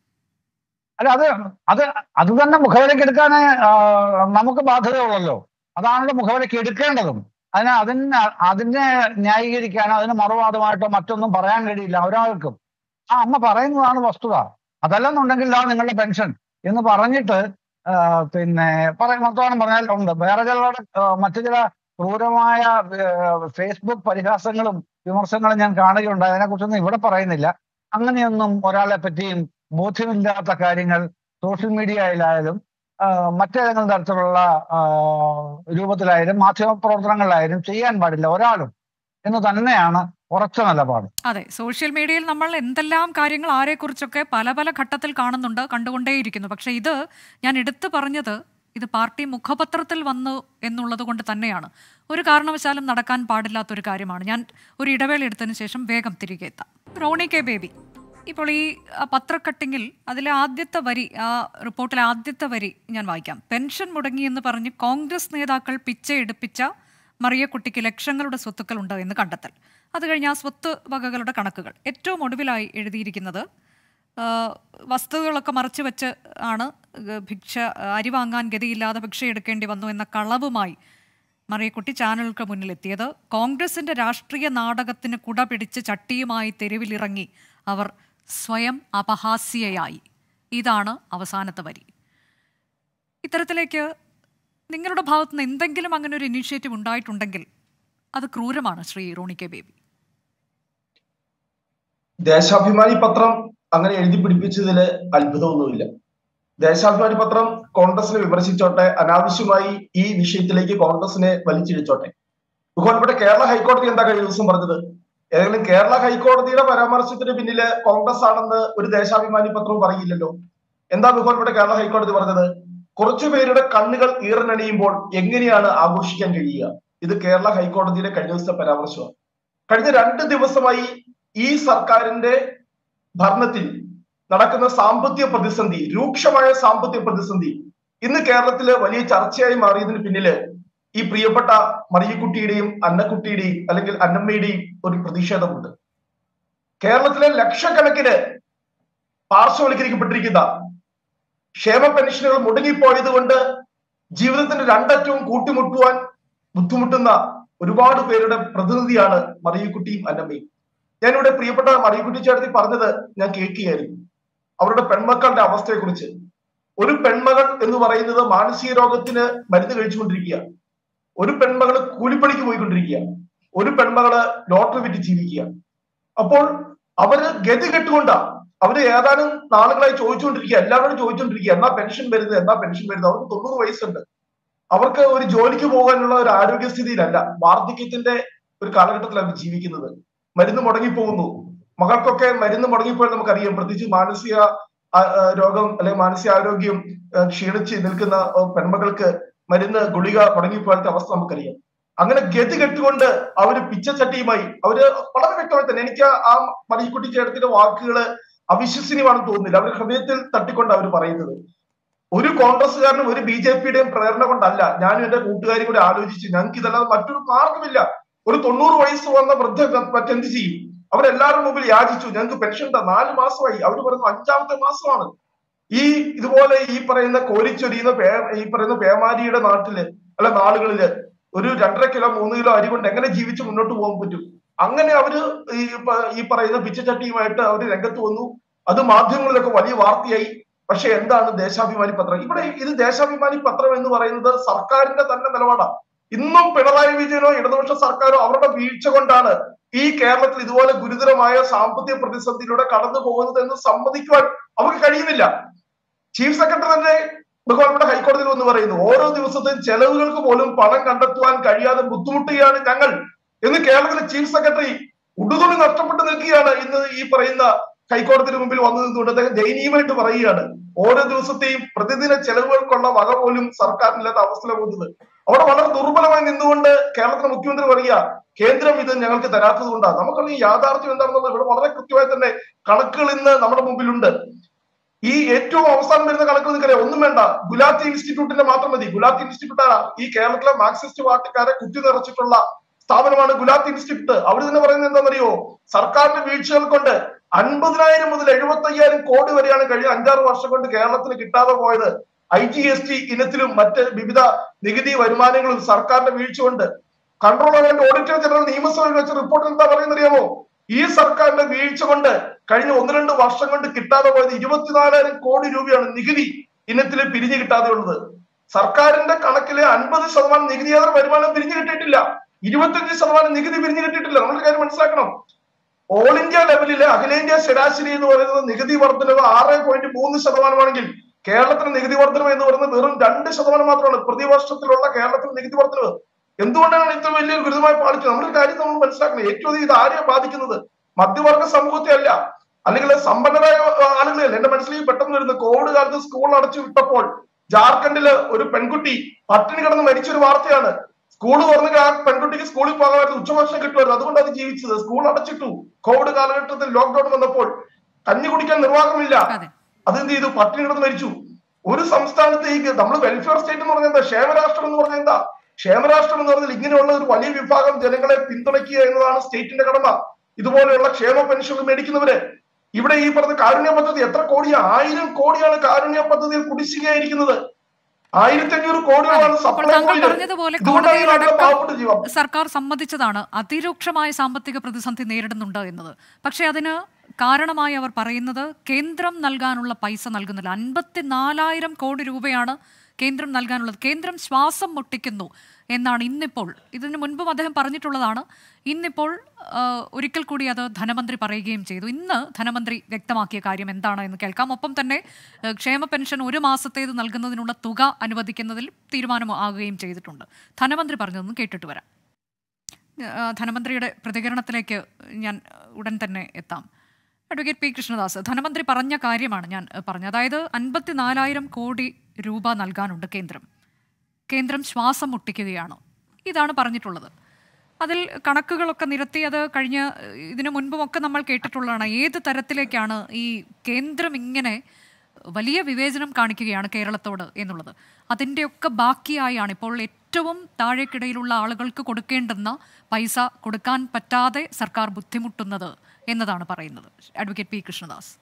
അല്ല അത് അത് അത് തന്നെ മുഖവിലയ്ക്ക് എടുക്കാൻ നമുക്ക് ബാധ്യതയുള്ളല്ലോ അതാണല്ലോ മുഖവിലയ്ക്ക് എടുക്കേണ്ടതും അതിന് അതിന് അതിനെ ന്യായീകരിക്കാനോ അതിന് മറുവാദമായിട്ടോ മറ്റൊന്നും പറയാൻ കഴിയില്ല ഒരാൾക്കും ആ അമ്മ പറയുന്നതാണ് വസ്തുത അതല്ലെന്നുണ്ടെങ്കിൽ ആ നിങ്ങളുടെ പെൻഷൻ എന്ന് പറഞ്ഞിട്ട് ആ, പിന്നെ പറയും വർത്തമാനം പറഞ്ഞാൽ ഉണ്ട് വേറെ ചിലരുടെ ആ, മറ്റു ചില ക്രൂരമായ ആ, ഫേസ്ബുക്ക് പരിഹാസങ്ങളും വിമർശനങ്ങളും ഞാൻ കാണുകയുണ്ട് അതിനെക്കുറിച്ചൊന്നും ഇവിടെ പറയുന്നില്ല അങ്ങനെയൊന്നും ഒരാളെ പറ്റിയും ബോധ്യമില്ലാത്ത കാര്യങ്ങൾ സോഷ്യൽ മീഡിയയിലായാലും ആ, മറ്റേതെങ്കിലും തരത്തിലുള്ള ആ, രൂപത്തിലായാലും മാധ്യമ പ്രവർത്തനങ്ങളിലായാലും ചെയ്യാൻ പാടില്ല ഒരാളും എന്ന് തന്നെയാണ് ഉറച്ച നിലപാട്
അതെ സോഷ്യൽ മീഡിയയിൽ നമ്മൾ എന്തെല്ലാം കാര്യങ്ങൾ ആരെക്കുറിച്ചൊക്കെ പല പല ഘട്ടത്തിൽ കാണുന്നുണ്ട് കണ്ടുകൊണ്ടേയിരിക്കുന്നു പക്ഷേ ഇത് ഞാൻ എടുത്തു പറഞ്ഞത് ഇത് പാർട്ടി മുഖപത്രത്തിൽ വന്നു എന്നുള്ളത് കൊണ്ട് തന്നെയാണ് ഒരു കാരണവശാലും നടക്കാൻ പാടില്ലാത്തൊരു കാര്യമാണ് ഞാൻ ഒരു ഇടവേള എടുത്തതിന് ശേഷം വേഗം തിരികെ എത്താം റോണി കെ ബേബി ഇപ്പോൾ ഈ ആ, പത്രക്കട്ടിങ്ങിൽ അതിലെ ആദ്യത്തെ വരി ആ റിപ്പോർട്ടിലെ ആദ്യത്തെ വരി ഞാൻ വായിക്കാം പെൻഷൻ മുടങ്ങിയെന്ന് പറഞ്ഞ് കോൺഗ്രസ് നേതാക്കൾ പിച്ചയെടുപ്പിച്ച മറിയക്കുട്ടിക്ക് ലക്ഷങ്ങളുടെ സ്വത്തുക്കളുണ്ട് എന്ന് കണ്ടെത്തൽ അത് കഴിഞ്ഞ് ആ സ്വത്ത് വകകളുടെ കണക്കുകൾ ഏറ്റവും ഒടുവിലായി എഴുതിയിരിക്കുന്നത് ആ, വസ്തുക്കളൊക്കെ മറച്ചു വെച്ച് ആണ് ഏഹ്, ഭിക്ഷ അരി വാങ്ങാൻ ഗതിയില്ലാതെ ഭിക്ഷ എടുക്കേണ്ടി വന്നു എന്ന കളവുമായി മറിയക്കുട്ടി ചാനലുകൾക്ക് മുന്നിലെത്തിയത് കോൺഗ്രസിന്റെ രാഷ്ട്രീയ നാടകത്തിന് കുട പിടിച്ച് ചട്ടിയുമായി തെരുവിലിറങ്ങി അവർ സ്വയം അപഹാസ്യയായി ഇതാണ് അവസാനത്തെ വരി ഇത്തരത്തിലേക്ക് നിങ്ങളുടെ ഭാഗത്ത് നിന്ന് എന്തെങ്കിലും അങ്ങനെ ഒരു ഇനീഷ്യേറ്റീവ് ഉണ്ടായിട്ടുണ്ടെങ്കിൽ അത് ക്രൂരമാണ് ശ്രീ റോണി കെ ബേബി
ദേശാഭിമാനി പത്രം അങ്ങനെ എഴുതി പിടിപ്പിച്ചതിൽ അത്ഭുതമൊന്നുമില്ല ദേശാഭിമാനി പത്രം കോൺഗ്രസിനെ വിമർശിച്ചോട്ടെ അനാവശ്യമായി ഈ വിഷയത്തിലേക്ക് കോൺഗ്രസിനെ വലിച്ചിഴിച്ചോട്ടെ ബഹുമാനപ്പെട്ട കേരള ഹൈക്കോടതി എന്താ കഴിഞ്ഞ ദിവസം പറഞ്ഞത് ഏതെങ്കിലും കേരള ഹൈക്കോടതിയുടെ പരാമർശത്തിന് പിന്നില് കോൺഗ്രസ് ആണെന്ന് ഒരു ദേശാഭിമാനി പത്രവും പറയില്ലല്ലോ എന്താ ബഹുമാനപ്പെട്ട കേരള ഹൈക്കോടതി പറഞ്ഞത് കുറച്ചു പേരുടെ കണ്ണുകൾ ഈറനണിയുമ്പോൾ എങ്ങനെയാണ് ആഘോഷിക്കാൻ കഴിയുക ഇത് കേരള ഹൈക്കോടതിയുടെ കഴിഞ്ഞ ദിവസത്തെ പരാമർശമാണ് കഴിഞ്ഞ രണ്ട് ദിവസമായി ഈ സർക്കാരിന്റെ ഭരണത്തിൽ നടക്കുന്ന സാമ്പത്തിക പ്രതിസന്ധി രൂക്ഷമായ സാമ്പത്തിക പ്രതിസന്ധി ഇന്ന് കേരളത്തില് വലിയ ചർച്ചയായി മാറിയതിന് പിന്നില് ഈ പ്രിയപ്പെട്ട മറിയക്കുട്ടിയുടെയും അന്നക്കുട്ടിയുടെയും അല്ലെങ്കിൽ അന്നമ്മയുടെയും ഒരു പ്രതിഷേധമുണ്ട് കേരളത്തിലെ ലക്ഷക്കണക്കിന് പാർശ്വവൽക്കരിക്കപ്പെട്ടിരിക്കുന്ന ക്ഷേമ പെൻഷനുകൾ മുടങ്ങിപ്പോയത് കൊണ്ട് ജീവിതത്തിന്റെ രണ്ടറ്റവും കൂട്ടിമുട്ടുവാൻ ബുദ്ധിമുട്ടുന്ന ഒരുപാട് പേരുടെ പ്രതിനിധിയാണ് മറിയക്കുട്ടിയും അന്നമ്മയും ഞാനിവിടെ പ്രിയപ്പെട്ട മറിയക്കുട്ടി ചേട്ടത്തി പറഞ്ഞത് ഞാൻ കേൾക്കുകയായിരുന്നു അവരുടെ പെൺമക്കളുടെ അവസ്ഥയെക്കുറിച്ച് ഒരു പെൺമകൾ എന്ന് പറയുന്നത് മാനസിക രോഗത്തിന് മരുന്ന് കഴിച്ചുകൊണ്ടിരിക്കുക ഒരു പെൺമകള് കൂലിപ്പണിക്ക് പോയിക്കൊണ്ടിരിക്കുക ഒരു പെൺമകള് ലോട്ടറി വിറ്റ് ജീവിക്കുക അപ്പോൾ അവര് ഗതി കെട്ടുകൊണ്ടാ അവര് ഏതാനും നാളുകളായി ചോദിച്ചുകൊണ്ടിരിക്കുക എല്ലാവരും ചോദിച്ചുകൊണ്ടിരിക്കുക എന്നാ പെൻഷൻ വരുന്നത് എന്നാ പെൻഷൻ വരുന്നത് അവർക്ക് തൊണ്ണൂറ് വയസ്സുണ്ട് അവർക്ക് ഒരു ജോലിക്ക് പോകാനുള്ള ഒരു ആരോഗ്യസ്ഥിതിയിലല്ല വാർദ്ധക്യത്തിന്റെ ഒരു കാലഘട്ടത്തിലാണ് അവർ ജീവിക്കുന്നത് മരുന്ന് മുടങ്ങിപ്പോകുന്നു മകൾക്കൊക്കെ മരുന്ന് മുടങ്ങിപ്പോയാൽ നമുക്കറിയാം പ്രത്യേകിച്ച് മാനസിക ആ, ആ, രോഗം അല്ലെങ്കിൽ മാനസികാരോഗ്യം ആ, ക്ഷീണിച്ച് നിൽക്കുന്ന ആ, പെൺമകൾക്ക് മരുന്ന് ഗുളിക മുടങ്ങിപ്പോയത്തെ അവസ്ഥ നമുക്കറിയാം അങ്ങനെ ഗതി കെട്ടുകൊണ്ട് അവര് പിച്ചച്ചട്ടിയുമായി അവര് വളരെ വ്യക്തമായി തന്നെ എനിക്ക് ആ മറിക്കുട്ടി ചേട്ടത്തിന്റെ വാക്കുകള് അവിശ്വസനീയമാണെന്ന് തോന്നുന്നില്ല അവർ ഹൃദയത്തിൽ തട്ടിക്കൊണ്ട് അവർ പറയുന്നത് ഒരു കോൺഗ്രസ്സുകാരനും ഒരു ബി ജെ പിയുടെയും പ്രേരണ കൊണ്ടല്ല ഞാനും എന്റെ കൂട്ടുകാരും കൂടെ ആലോചിച്ച് ഞങ്ങൾക്ക് ഇതല്ലാതെ മറ്റൊരു മാർഗമില്ല ഒരു തൊണ്ണൂറ് വയസ്സ് വന്ന വൃദ്ധ മറ്റെന്ത് ചെയ്യും അവരെല്ലാവരുടെ മുമ്പിൽ യാചിച്ചു ഞങ്ങൾക്ക് പെൻഷൻ എന്താ നാല് മാസമായി അവർ പറയുന്നു അഞ്ചാമത്തെ മാസമാണ് ഈ ഇതുപോലെ ഈ പറയുന്ന കോരിച്ചൊരിയുന്ന പേ ഈ പറയുന്ന പേമാരിയുടെ നാട്ടില് അല്ല നാളുകളില് ഒരു രണ്ടര കിലോ മൂന്ന് കിലോ അരി കൊണ്ട് എങ്ങനെ ജീവിച്ച് മുന്നോട്ട് പോകാൻ പറ്റും അങ്ങനെ അവര് ഈ പ- ഈ പറയുന്ന പിച്ചച്ചട്ടിയുമായിട്ട് അവര് രംഗത്ത് വന്നു അത് മാധ്യമങ്ങളിലൊക്കെ വലിയ വാർത്തയായി പക്ഷെ എന്താണ് ദേശാഭിമാനി പത്രം ഇവിടെ ഇത് ദേശാഭിമാനി പത്രം എന്ന് പറയുന്നത് സർക്കാരിന്റെ തന്നെ നിലപാടാണ് ഇന്നും പിണറായി വിജയനോ ഇടതുപക്ഷ സർക്കാരോ അവരുടെ വീഴ്ച കൊണ്ടാണ് ഈ കേരളത്തിൽ ഇതുപോലെ ഗുരുതരമായ സാമ്പത്തിക പ്രതിസന്ധിയിലൂടെ കടന്നു പോകുന്നത് എന്ന് സമ്മതിക്കുവാൻ അവർക്ക് കഴിയുന്നില്ല ചീഫ് സെക്രട്ടറി തന്നെ ബഹുമാനപ്പെട്ട ഹൈക്കോടതിയിൽ വന്ന് പറയുന്നു ഓരോ ദിവസത്തെയും ചെലവുകൾക്ക് പോലും പണം കണ്ടെത്തുവാൻ കഴിയാതെ ബുദ്ധിമുട്ടുകയാണ് ഞങ്ങൾ എന്ന് കേരളത്തിലെ ചീഫ് സെക്രട്ടറി ഉടുതുണി നഷ്ടപ്പെട്ട് നിൽക്കുകയാണ് ഇന്ന് ഈ പറയുന്ന ഹൈക്കോടതിയുടെ മുമ്പിൽ വന്നു നിന്നുകൊണ്ട് അദ്ദേഹം ദയനീയമായിട്ട് പറയുകയാണ് ഓരോ ദിവസത്തെയും പ്രതിദിന ചെലവുകൾക്കുള്ള വക പോലും സർക്കാരിനില്ലാത്ത അവസ്ഥയിലാണ് പോകുന്നത് അവിടെ വളരെ ദുർബലമായി നിന്നുകൊണ്ട് കേരളത്തിലെ മുഖ്യമന്ത്രി പറയുക കേന്ദ്രം ഇത് ഞങ്ങൾക്ക് തരാത്തത് കൊണ്ടാണ് നമുക്കറിയാം ഈ യാഥാർത്ഥ്യം എന്താണെന്നുള്ളത് ഇവിടെ വളരെ കൃത്യമായി തന്നെ കണക്കുകൾ ഇന്ന് നമ്മുടെ മുമ്പിലുണ്ട് ഈ ഏറ്റവും അവസാനം വരുന്ന കണക്കുകൾ നിങ്ങൾക്കറിയാം ഒന്നും വേണ്ട ഗുലാത്തി ഇൻസ്റ്റിറ്റ്യൂട്ടിന്റെ മാത്രം മതി ഗുലാത്തി ഇൻസ്റ്റിറ്റ്യൂട്ട് ആണ് ഈ കേരളത്തിലെ മാർക്സിസ്റ്റ് പാർട്ടിക്കാരെ കുത്തി നിറച്ചിട്ടുള്ള സ്ഥാപനമാണ് ഗുലാത്തി ഇൻസ്റ്റിറ്റ്യൂട്ട് അവർ തന്നെ പറയുന്നത് എന്താണെന്നറിയോ സർക്കാരിന്റെ വീഴ്ചകൾ കൊണ്ട് അൻപതിനായിരം മുതൽ എഴുപത്തി അയ്യായിരം കോടി വരെയാണ് കഴിഞ്ഞ അഞ്ചാറ് വർഷം കൊണ്ട് കേരളത്തിന് കിട്ടാതെ പോയത് ഐ ജി എസ് ടി ഇനത്തിലും മറ്റ് വിവിധ നികുതി വരുമാനങ്ങളും സർക്കാരിന്റെ വീഴ്ച കൊണ്ട് കൺട്രോളർ ആൻഡ് ഓഡിറ്റർ ജനറൽ നിയമസഭയിൽ വെച്ച റിപ്പോർട്ടിൽ എന്താ പറയുന്നറിയാമോ ഈ സർക്കാരിന്റെ വീഴ്ച കൊണ്ട് കഴിഞ്ഞ ഒന്ന് രണ്ട് വർഷം കൊണ്ട് കിട്ടാതെ പോയത് ഇരുപത്തിനാലായിരം കോടി രൂപയാണ് നികുതി ഇനത്തിൽ പിരിഞ്ഞു കിട്ടാതെ ഉള്ളത് സർക്കാരിന്റെ കണക്കിലെ അൻപത് ശതമാനം നികുതിയേതര വരുമാനം പിരിഞ്ഞു കിട്ടിയിട്ടില്ല ഇരുപത്തിയഞ്ച് ശതമാനം നികുതി പിരിഞ്ഞു കിട്ടിയിട്ടില്ല നമ്മൾ കാര്യം മനസ്സിലാക്കണം ഓൾ ഇന്ത്യ ലെവലിലെ അഖിലേന്ത്യാ ശരാശരി എന്ന് പറയുന്നത് നികുതി വർധനവ് ആറ് പോയിന്റ് മൂന്ന് ശതമാനമാണെങ്കിൽ കേരളത്തിന് നികുതി വർധനവ് എന്ന് പറയുന്നത് വെറും രണ്ട് ശതമാനം മാത്രമാണ് പ്രതിവർഷത്തിലുള്ള കേരളത്തിൽ നികുതി വർധനവ് എന്തുകൊണ്ടാണ് ഇത്ര വലിയൊരു ഗുരുതരമായ പാളിച്ച നമ്മുടെ കാര്യം നമ്മൾ മനസ്സിലാക്കണം ഏറ്റവും അധികം ഇത് ആരെയാണ് ബാധിക്കുന്നത് മധ്യവർഗ സമൂഹത്തെ അല്ല അല്ലെങ്കിൽ സമ്പന്നരായ ആളുകളെ അല്ല എന്റെ മനസ്സിലേക്ക് പെട്ടെന്ന് വരുന്നത് കോവിഡ് കാലത്ത് സ്കൂൾ അടച്ചു വിട്ടപ്പോൾ ജാർഖണ്ഡില് ഒരു പെൺകുട്ടി പട്ടിണി കിടന്ന് മരിച്ചൊരു വാർത്തയാണ് സ്കൂൾ തുറന്നെങ്കിൽ ആ പെൺകുട്ടിക്ക് സ്കൂളിൽ പോകാമായിരുന്നു ഉച്ചഭക്ഷണം കിട്ടുമായിരുന്നു അതുകൊണ്ട് അത് ജീവിച്ചത് സ്കൂൾ അടച്ചിട്ടു കോവിഡ് കാലഘട്ടത്തിൽ ലോക്ക്ഡൌൺ വന്നപ്പോൾ കഞ്ഞി കുടിക്കാൻ നിർവാഹമില്ല
അതെ
അതെന്ത് ചെയ്തു പട്ടിണി കിടന്ന് മരിച്ചു ഒരു സംസ്ഥാനത്തേക്ക് നമ്മൾ വെൽഫെയർ സ്റ്റേറ്റ് എന്ന് പറഞ്ഞാൽ എന്താ ക്ഷേമരാഷ്ട്രം എന്ന് പറഞ്ഞാൽ എന്താ ക്ഷേമരാഷ്ട്രം എന്ന് പറഞ്ഞാൽ ഇങ്ങനെയുള്ള ഒരു വലിയ വിഭാഗം ജനങ്ങളെ പിന്തുണയ്ക്കുക എന്നതാണ് സ്റ്റേറ്റിന്റെ കടമ ഇതുപോലെയുള്ള ക്ഷേമ പെൻഷനുകൾ മേടിക്കുന്നവര് ഇവിടെ ഈ പറഞ്ഞ കാരുണ്യ പദ്ധതി എത്ര കോടിയാ ആയിരം കോടിയാണ് കാരുണ്യ പദ്ധതിയിൽ കുടിശ്ശികയായിരിക്കുന്നത് ആയിരത്തി അഞ്ഞൂറ് കോടികളാണ്
അപ്പോൾ
സപ്ലൈ
താങ്കൾ പറഞ്ഞതുപോലെ
പാവപ്പെട്ട ജീവം
കോടതിയിലടക്കം സർക്കാർ സമ്മതിച്ചതാണ് അതിരൂക്ഷമായ സാമ്പത്തിക പ്രതിസന്ധി നേരിടുന്നുണ്ട് എന്നത് പക്ഷേ അതിന് കാരണമായി അവർ പറയുന്നത് കേന്ദ്രം നൽകാനുള്ള പൈസ നൽകുന്നില്ല അൻപത്തിനാലായിരം കോടി രൂപയാണ് കേന്ദ്രം നൽകാനുള്ളത് കേന്ദ്രം ശ്വാസം മുട്ടിക്കുന്നു എന്നാണ് ഇന്നിപ്പോൾ ഇതിനു മുൻപും അദ്ദേഹം പറഞ്ഞിട്ടുള്ളതാണ് ഇന്നിപ്പോൾ ആ, ഒരിക്കൽ കൂടി അത് ധനമന്ത്രി പറയുകയും ചെയ്തു ഇന്ന് ധനമന്ത്രി വ്യക്തമാക്കിയ കാര്യം എന്താണ് എന്ന് കേൾക്കാം ഒപ്പം തന്നെ ആ, ക്ഷേമ പെൻഷൻ ഒരു മാസത്തേത് നൽകുന്നതിനുള്ള തുക അനുവദിക്കുന്നതിൽ തീരുമാനമാകുകയും ചെയ്തിട്ടുണ്ട് ധനമന്ത്രി പറഞ്ഞതൊന്നും കേട്ടിട്ട് വരാം ആ, ധനമന്ത്രിയുടെ പ്രതികരണത്തിലേക്ക് ഞാൻ ഉടൻ തന്നെ എത്താം അഡ്വക്കേറ്റ് പി കൃഷ്ണദാസ് ധനമന്ത്രി പറഞ്ഞ കാര്യമാണ് ഞാൻ ഏഹ്, പറഞ്ഞത് അതായത് അൻപത്തിനാലായിരം കോടി രൂപ നൽകാനുണ്ട് കേന്ദ്രം കേന്ദ്രം ശ്വാസം മുട്ടിക്കുകയാണ് ഇതാണ് പറഞ്ഞിട്ടുള്ളത് അതിൽ കണക്കുകളൊക്കെ നിരത്തി അത് കഴിഞ്ഞ ഏഹ്, ഇതിനു മുൻപുമൊക്കെ നമ്മൾ കേട്ടിട്ടുള്ളതാണ് ഏത് തരത്തിലേക്കാണ് ഈ കേന്ദ്രം ഇങ്ങനെ വലിയ വിവേചനം കാണിക്കുകയാണ് കേരളത്തോട് എന്നുള്ളത് അതിൻ്റെയൊക്കെ ബാക്കിയായാണ് ഇപ്പോൾ ഏറ്റവും താഴേക്കിടയിലുള്ള ആളുകൾക്ക് കൊടുക്കേണ്ടുന്ന പൈസ കൊടുക്കാൻ പറ്റാതെ സർക്കാർ ബുദ്ധിമുട്ടുന്നത് എന്നതാണ് പറയുന്നത് അഡ്വക്കേറ്റ് പി കൃഷ്ണദാസ്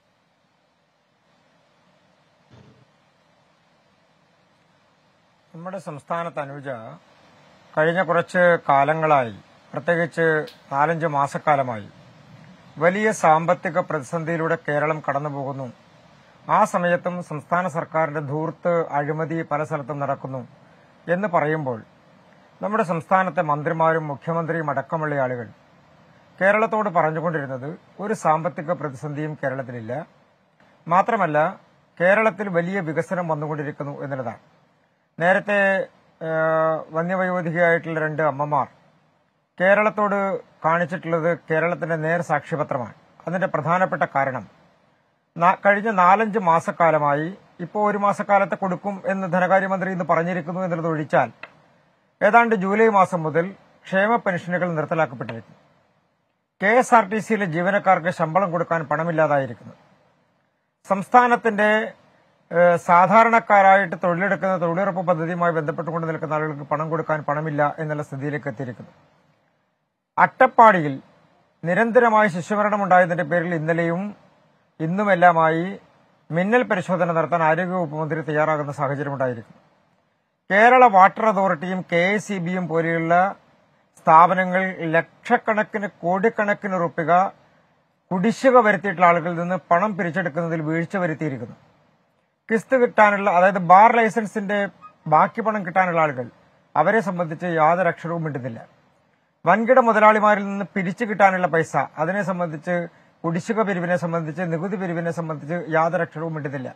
നമ്മുടെ സംസ്ഥാനത്ത് അനുജ കഴിഞ്ഞ കുറച്ച് കാലങ്ങളായി പ്രത്യേകിച്ച് നാലഞ്ച് മാസക്കാലമായി വലിയ സാമ്പത്തിക പ്രതിസന്ധിയിലൂടെ കേരളം കടന്നുപോകുന്നു ആ സമയത്തും സംസ്ഥാന സർക്കാരിന്റെ ധൂർത്ത് അഴിമതി പല സ്ഥലത്തും നടക്കുന്നു എന്ന് പറയുമ്പോൾ നമ്മുടെ സംസ്ഥാനത്തെ മന്ത്രിമാരും മുഖ്യമന്ത്രിയും അടക്കമുള്ള ആളുകൾ കേരളത്തോട് പറഞ്ഞുകൊണ്ടിരുന്നത് ഒരു സാമ്പത്തിക പ്രതിസന്ധിയും കേരളത്തിലില്ല മാത്രമല്ല കേരളത്തിൽ വലിയ വികസനം വന്നുകൊണ്ടിരിക്കുന്നു എന്നുള്ളതാണ് നേരത്തെ ആ, വന്യവയോധികയായിട്ടുള്ള രണ്ട് അമ്മമാർ കേരളത്തോട് കാണിച്ചിട്ടുള്ളത് കേരളത്തിന്റെ നേർ സാക്ഷ്യപത്രമാണ് അതിന്റെ പ്രധാനപ്പെട്ട കാരണം നാ- കഴിഞ്ഞ നാലഞ്ച് മാസക്കാലമായി ഇപ്പോൾ ഒരു മാസക്കാലത്തെ കൊടുക്കും എന്ന് ധനകാര്യമന്ത്രി ഇന്ന് പറഞ്ഞിരിക്കുന്നു എന്നുള്ളത് ഒഴിച്ചാൽ ഏതാണ്ട് ജൂലൈ മാസം മുതൽ ക്ഷേമ പെൻഷനുകൾ നിർത്തലാക്കപ്പെട്ടിരിക്കുന്നു കെ എസ് ആർ ടി സിയിലെ ജീവനക്കാർക്ക് ശമ്പളം കൊടുക്കാൻ പണമില്ലാതായിരിക്കുന്നു സംസ്ഥാനത്തിന്റെ ഏഹ്, സാധാരണക്കാരായിട്ട് തൊഴിലെടുക്കുന്ന തൊഴിലുറപ്പ് പദ്ധതിയുമായി ബന്ധപ്പെട്ടുകൊണ്ട് നിൽക്കുന്ന ആളുകൾക്ക് പണം കൊടുക്കാൻ പണമില്ല എന്നുള്ള സ്ഥിതിയിലേക്ക് എത്തിയിരിക്കുന്നു അട്ടപ്പാടിയിൽ നിരന്തരമായ ശിശുമരണം ഉണ്ടായതിന്റെ പേരിൽ ഇന്നലെയും ഇന്നുമെല്ലാമായി മിന്നൽ പരിശോധന നടത്താൻ ആരോഗ്യവകുപ്പ് മന്ത്രി തയ്യാറാകുന്ന സാഹചര്യം ഉണ്ടായിരിക്കുന്നു കേരള വാട്ടർ അതോറിറ്റിയും കെ എസ് ഇ ബിയും പോലെയുള്ള സ്ഥാപനങ്ങൾ ലക്ഷക്കണക്കിന് കോടിക്കണക്കിന് റുപ്പിക കുടിശ്ശിക വരുത്തിയിട്ടുള്ള ആളുകളിൽ നിന്ന് പണം പിരിച്ചെടുക്കുന്നതിൽ വീഴ്ച വരുത്തിയിരിക്കുന്നു കിസ്ത് കിട്ടാനുള്ള അതായത് ബാർ ലൈസൻസിന്റെ ബാക്കി പണം കിട്ടാനുള്ള ആളുകൾ അവരെ സംബന്ധിച്ച് യാതൊരു അക്ഷരവും മിണ്ടുന്നില്ല വൻകിട മുതലാളിമാരിൽ നിന്ന് പിരിച്ചു കിട്ടാനുള്ള പൈസ അതിനെ സംബന്ധിച്ച് കുടിശ്ശിക പിരിവിനെ സംബന്ധിച്ച് നികുതി പിരിവിനെ സംബന്ധിച്ച് യാതൊരു അക്ഷരവും മിണ്ടുന്നില്ല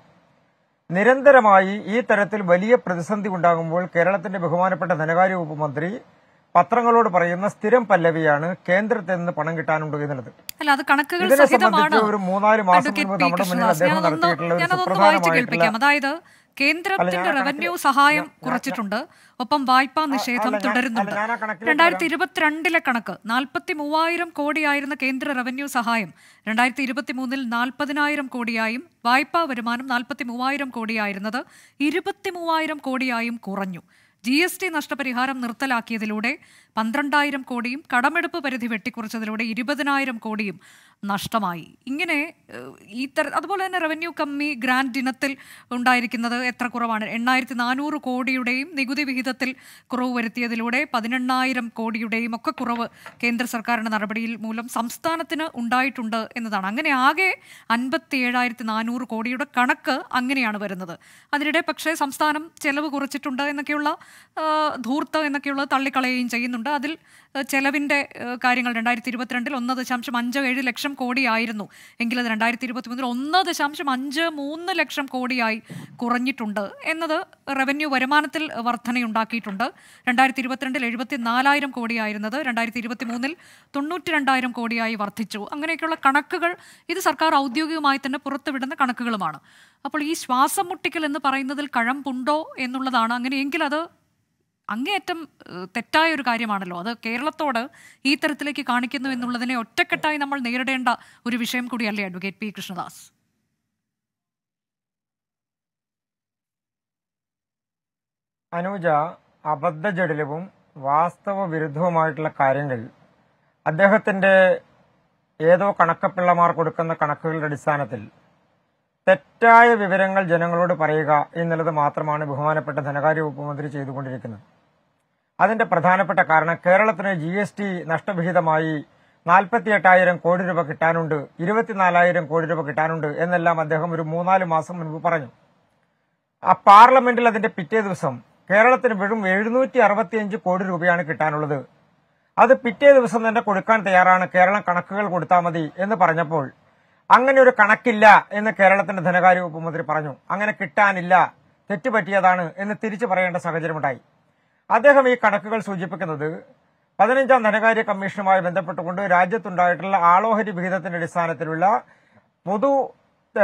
നിരന്തരമായി ഈ തരത്തിൽ വലിയ പ്രതിസന്ധി ഉണ്ടാകുമ്പോൾ കേരളത്തിന്റെ ബഹുമാനപ്പെട്ട ധനകാര്യ വകുപ്പ് മന്ത്രി പത്രങ്ങളോട് പറയുന്ന സ്ഥിരം പല്ലവിയാണ് കേന്ദ്രത്തിൽ നിന്ന് പണം കിട്ടാനുണ്ട് എന്നുള്ളത്
അല്ല അത് കണക്കുകൾ
ഇതിനെ
സഹിതമാണ്
സംബന്ധിച്ച് ഒരു മൂന്നാല് മാസം
അഡ്വക്കേറ്റ്
മുൻപ്
പി.
നമ്മുടെ മുന്നിൽ
കൃഷ്ണദാസ്.
അദ്ദേഹം
ഞാനതൊന്ന്
നടത്തിയിട്ടുള്ള ഒരു
ഞാനതൊന്ന് വായിച്ച്
സുപ്രധാനമായിട്ടുള്ള
കേൾപ്പിക്കാം അതായത് കേന്ദ്രത്തിന്റെ
അല്ല, ഞാൻ ആ
റവന്യൂ
കണക്കിൽ-
സഹായം
ഞാൻ-
കുറച്ചിട്ടുണ്ട് ഒപ്പം വായ്പാ നിഷേധം
അല്ല, ഞാൻ-
തുടരുന്നുണ്ട്
അല്ല, ഞാൻ ആ കണക്കിലേക്ക്
രണ്ടായിരത്തി ഇരുപത്തിരണ്ടിലെ കണക്ക് നാൽപ്പത്തി മൂവായിരം കോടിയായിരുന്ന കേന്ദ്ര റവന്യൂ സഹായം രണ്ടായിരത്തി ഇരുപത്തി മൂന്നിൽ നാൽപ്പതിനായിരം കോടിയായും വായ്പാ വരുമാനം നാൽപ്പത്തി മൂവായിരം കോടിയായിരുന്നത് ഇരുപത്തി മൂവായിരം കോടിയായും കുറഞ്ഞു ജി എസ് ടി നഷ്ടപരിഹാരം നിർത്തലാക്കിയതിലൂടെ പന്ത്രണ്ടായിരം കോടിയും കടമെടുപ്പ് പരിധി വെട്ടിക്കുറച്ചതിലൂടെ ഇരുപതിനായിരം കോടിയും നഷ്ടമായി ഇങ്ങനെ ഏഹ്, ഈ തര അതുപോലെ തന്നെ റവന്യൂ കമ്മി ഗ്രാൻഡ് ഇനത്തിൽ ഉണ്ടായിരിക്കുന്നത് എത്ര കുറവാണ് എണ്ണായിരത്തി നാനൂറ് കോടിയുടെയും നികുതി വിഹിതത്തിൽ കുറവ് വരുത്തിയതിലൂടെ പതിനെണ്ണായിരം കോടിയുടെയും ഒക്കെ കുറവ് കേന്ദ്ര സർക്കാരിന്റെ നടപടിയിൽ മൂലം സംസ്ഥാനത്തിന് ഉണ്ടായിട്ടുണ്ട് എന്നതാണ് അങ്ങനെ ആകെ അൻപത്തി ഏഴായിരത്തി നാനൂറ് കോടിയുടെ കണക്ക് അങ്ങനെയാണ് വരുന്നത് അതിനിടെ പക്ഷേ സംസ്ഥാനം ചെലവ് കുറച്ചിട്ടുണ്ട് എന്നൊക്കെയുള്ള ആ, ധൂർത്ത് എന്നൊക്കെയുള്ളത് തള്ളിക്കളയുകയും ചെയ്യുന്നുണ്ട് അതിൽ ആ, ചെലവിന്റെ ആ, കാര്യങ്ങൾ രണ്ടായിരത്തി ഇരുപത്തിരണ്ടിൽ ഒന്ന് ദശാംശം അഞ്ച് ഏഴ് ലക്ഷം കോടിയായിരുന്നു എങ്കിലത് രണ്ടായിരത്തി ഇരുപത്തി മൂന്നിൽ ഒന്ന് ദശാംശം അഞ്ച് മൂന്ന് ലക്ഷം കോടിയായി കുറഞ്ഞിട്ടുണ്ട് എന്നത് റവന്യൂ വരുമാനത്തിൽ വർധനയുണ്ടാക്കിയിട്ടുണ്ട് രണ്ടായിരത്തി ഇരുപത്തിരണ്ടിൽ എഴുപത്തി നാലായിരം കോടിയായിരുന്നത് രണ്ടായിരത്തി ഇരുപത്തി മൂന്നിൽ തൊണ്ണൂറ്റി രണ്ടായിരം കോടിയായി വർദ്ധിച്ചു അങ്ങനെയൊക്കെയുള്ള കണക്കുകൾ ഇത് സർക്കാർ ഔദ്യോഗികമായി തന്നെ പുറത്തുവിടുന്ന കണക്കുകളുമാണ് അപ്പോൾ ഈ ശ്വാസം മുട്ടിക്കൽ എന്ന് പറയുന്നതിൽ കഴമ്പുണ്ടോ എന്നുള്ളതാണ് അങ്ങനെയെങ്കിൽ അത് അങ്ങേയറ്റം ഏഹ്, തെറ്റായ ഒരു കാര്യമാണല്ലോ അത് കേരളത്തോട് ഈ തരത്തിലേക്ക് കാണിക്കുന്നു എന്നുള്ളതിനെ ഒറ്റക്കെട്ടായി നമ്മൾ നേരിടേണ്ട ഒരു വിഷയം കൂടിയല്ലേ അഡ്വക്കേറ്റ് പി കൃഷ്ണദാസ്
അനുജ അബദ്ധജടിലവും വാസ്തവ വിരുദ്ധവുമായിട്ടുള്ള കാര്യങ്ങൾ അദ്ദേഹത്തിന്റെ ഏതോ കണക്കപ്പിള്ളമാർ കൊടുക്കുന്ന കണക്കുകളുടെ അടിസ്ഥാനത്തിൽ തെറ്റായ വിവരങ്ങൾ ജനങ്ങളോട് പറയുക എന്നുള്ളത് മാത്രമാണ് ബഹുമാനപ്പെട്ട ധനകാര്യ വകുപ്പ് മന്ത്രി ചെയ്തുകൊണ്ടിരിക്കുന്നത് അതിന്റെ പ്രധാനപ്പെട്ട കാരണം കേരളത്തിന് ജി എസ് ടി നഷ്ടവിഹിതമായി നാൽപ്പത്തി എട്ടായിരം കോടി രൂപ കിട്ടാനുണ്ട് ഇരുപത്തിനാലായിരം കോടി രൂപ കിട്ടാനുണ്ട് എന്നെല്ലാം അദ്ദേഹം ഒരു മൂന്നാല് മാസം മുൻപ് പറഞ്ഞു ആ പാർലമെന്റിൽ അതിന്റെ പിറ്റേ ദിവസം കേരളത്തിന് വെറും എഴുന്നൂറ്റി അറുപത്തിയഞ്ച് കോടി രൂപയാണ് കിട്ടാനുള്ളത് അത് പിറ്റേ ദിവസം തന്നെ കൊടുക്കാൻ തയ്യാറാണ് കേരളം കണക്കുകൾ കൊടുത്താൽ മതി എന്ന് പറഞ്ഞപ്പോൾ അങ്ങനെ ഒരു കണക്കില്ല എന്ന് കേരളത്തിന്റെ ധനകാര്യ വകുപ്പ് മന്ത്രി പറഞ്ഞു അങ്ങനെ കിട്ടാനില്ല തെറ്റുപറ്റിയതാണ് എന്ന് തിരിച്ചു പറയേണ്ട സാഹചര്യമുണ്ടായി അദ്ദേഹം ഈ കണക്കുകൾ സൂചിപ്പിക്കുന്നത് പതിനഞ്ചാം ധനകാര്യ കമ്മീഷനുമായി ബന്ധപ്പെട്ടുകൊണ്ട് രാജ്യത്തുണ്ടായിട്ടുള്ള ആളോഹരി വിഹിതത്തിന്റെ അടിസ്ഥാനത്തിലുള്ള പൊതു ആ,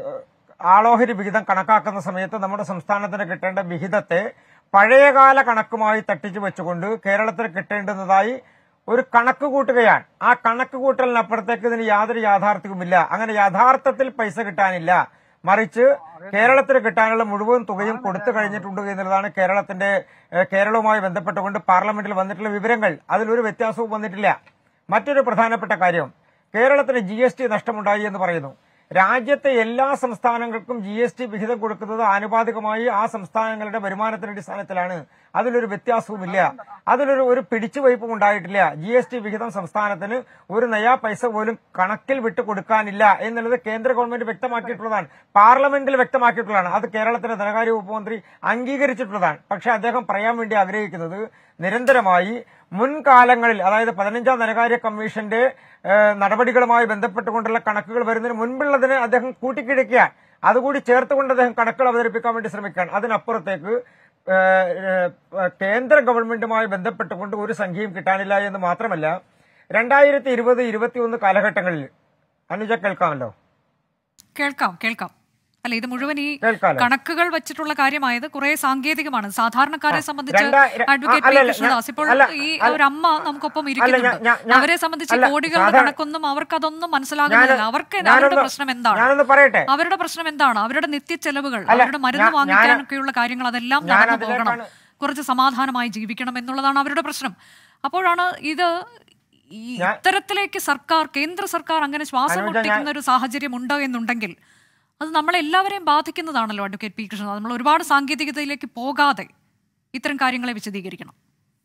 ആളോഹരി വിഹിതം കണക്കാക്കുന്ന സമയത്ത് നമ്മുടെ സംസ്ഥാനത്തിന് കിട്ടേണ്ട വിഹിതത്തെ പഴയകാല കണക്കുമായി തട്ടിച്ചു വെച്ചുകൊണ്ട് കേരളത്തിന് കിട്ടേണ്ടുന്നതായി ഒരു കണക്ക് കൂട്ടുകയാണ് ആ കണക്ക് കൂട്ടലിനപ്പുറത്തേക്ക് ഇതിന് യാതൊരു യാഥാർത്ഥ്യവുമില്ല അങ്ങനെ യഥാർത്ഥത്തിൽ പൈസ കിട്ടാനില്ല മറിച്ച് കേരളത്തിന് കിട്ടാനുള്ള മുഴുവൻ തുകയും കൊടുത്തു കഴിഞ്ഞിട്ടുണ്ട് എന്നുള്ളതാണ് കേരളത്തിന്റെ ഏഹ്, കേരളവുമായി ബന്ധപ്പെട്ടുകൊണ്ട് പാർലമെന്റിൽ വന്നിട്ടുള്ള വിവരങ്ങൾ അതിലൊരു വ്യത്യാസവും വന്നിട്ടില്ല മറ്റൊരു പ്രധാനപ്പെട്ട കാര്യം കേരളത്തിന് ജി എസ് ടി നഷ്ടമുണ്ടായി എന്ന് പറയുന്നു രാജ്യത്തെ എല്ലാ സംസ്ഥാനങ്ങൾക്കും ജി എസ് ടി വിഹിതം കൊടുക്കുന്നത് ആനുപാതികമായി ആ സംസ്ഥാനങ്ങളുടെ വരുമാനത്തിന്റെ അടിസ്ഥാനത്തിലാണ് അതിലൊരു വ്യത്യാസവുമില്ല അതിലൊരു ഒരു പിടിച്ചുവയ്പും ഉണ്ടായിട്ടില്ല ജി എസ് ടി വിഹിതം സംസ്ഥാനത്തിന് ഒരു നയാ പൈസ പോലും കണക്കിൽ വിട്ടു കൊടുക്കാനില്ല എന്നുള്ളത് കേന്ദ്ര ഗവൺമെന്റ് വ്യക്തമാക്കിയിട്ടുള്ളതാണ് പാർലമെന്റിൽ വ്യക്തമാക്കിയിട്ടുള്ളതാണ് അത് കേരളത്തിന്റെ ധനകാര്യ വകുപ്പ് മന്ത്രി അംഗീകരിച്ചിട്ടുള്ളതാണ് പക്ഷെ അദ്ദേഹം പറയാൻ വേണ്ടി ആഗ്രഹിക്കുന്നത് നിരന്തരമായി മുൻകാലങ്ങളിൽ അതായത് പതിനഞ്ചാം ധനകാര്യ കമ്മീഷന്റെ ഏഹ്, നടപടികളുമായി ബന്ധപ്പെട്ടുകൊണ്ടുള്ള കണക്കുകൾ വരുന്നതിന് മുൻപുള്ളതിന് അദ്ദേഹം കൂട്ടിക്കിഴക്കുകയാണ് അതുകൂടി ചേർത്തുകൊണ്ട് അദ്ദേഹം കണക്കുകൾ അവതരിപ്പിക്കാൻ വേണ്ടി ശ്രമിക്കുകയാണ് അതിനപ്പുറത്തേക്ക് ഏഹ്, ഏഹ്, കേന്ദ്ര ഗവൺമെന്റുമായി ബന്ധപ്പെട്ടുകൊണ്ട് ഒരു സംഖ്യയും കിട്ടാനില്ല എന്ന് മാത്രമല്ല രണ്ടായിരത്തി ഇരുപത് ഇരുപത്തിയൊന്ന് കാലഘട്ടങ്ങളിൽ അനുജ കേൾക്കാമല്ലോ
കേൾക്കാം കേൾക്കാം അല്ല ഇത് മുഴുവൻ ഈ
കേൾക്കാലോ.
കണക്കുകൾ വെച്ചിട്ടുള്ള കാര്യമായത് കുറെ സാങ്കേതികമാണ് സാധാരണക്കാരെ സംബന്ധിച്ച്
രണ്ടാ- ര-
അഡ്വക്കേറ്റ്
ആ,
പി
അല്ല,
കൃഷ്ണദാസ്
ഞാൻ-
ഇപ്പോൾ
അല്ല,
ഈ
അല്ല.
ഒരു അമ്മ നമുക്കൊപ്പം
അല്ല,
ഇരിക്കുന്നുണ്ട്
ഞാൻ- ഞാൻ- ഞാൻ-
അവരെ സംബന്ധിച്ച്
അല്ല,
കോടികളുടെ
സാധാരണ-
കണക്കൊന്നും അവർക്കതൊന്നും മനസ്സിലാകുന്നില്ല
ഞാന്-
അവർക്ക്
ഞാനൊന്ന്
അവരുടെ പ്രശ്നം എന്താണ്
ഞാനൊന്ന് പറയട്ടെ
അവരുടെ പ്രശ്നം എന്താണ് അവരുടെ നിത്യ ചെലവുകൾ
അല്ല,
അവരുടെ മരുന്ന്
ഞാൻ-
വാങ്ങിക്കാനൊക്കെയുള്ള കാര്യങ്ങൾ അതെല്ലാം
ഞാൻ
നടന്നു പോകണം
അതിലേക്കാണ്
കുറച്ച് സമാധാനമായി ജീവിക്കണം എന്നുള്ളതാണ് അവരുടെ പ്രശ്നം അപ്പോഴാണ് ഇത് ഈ
ഞാൻ-
ഇത്തരത്തിലേക്ക് സർക്കാർ കേന്ദ്ര സർക്കാർ അങ്ങനെ ശ്വാസം
അനുജ, ഞാൻ-
മുട്ടിക്കുന്ന ഒരു സാഹചര്യം ഉണ്ട് എന്നുണ്ടെങ്കിൽ അത് നമ്മളെല്ലാവരെയും ബാധിക്കുന്നതാണല്ലോ അഡ്വക്കേറ്റ് പി കൃഷ്ണൻ നമ്മൾ ഒരുപാട് സാങ്കേതികതയിലേക്ക് പോകാതെ ഇത്തരം കാര്യങ്ങളെ വിശദീകരിക്കണം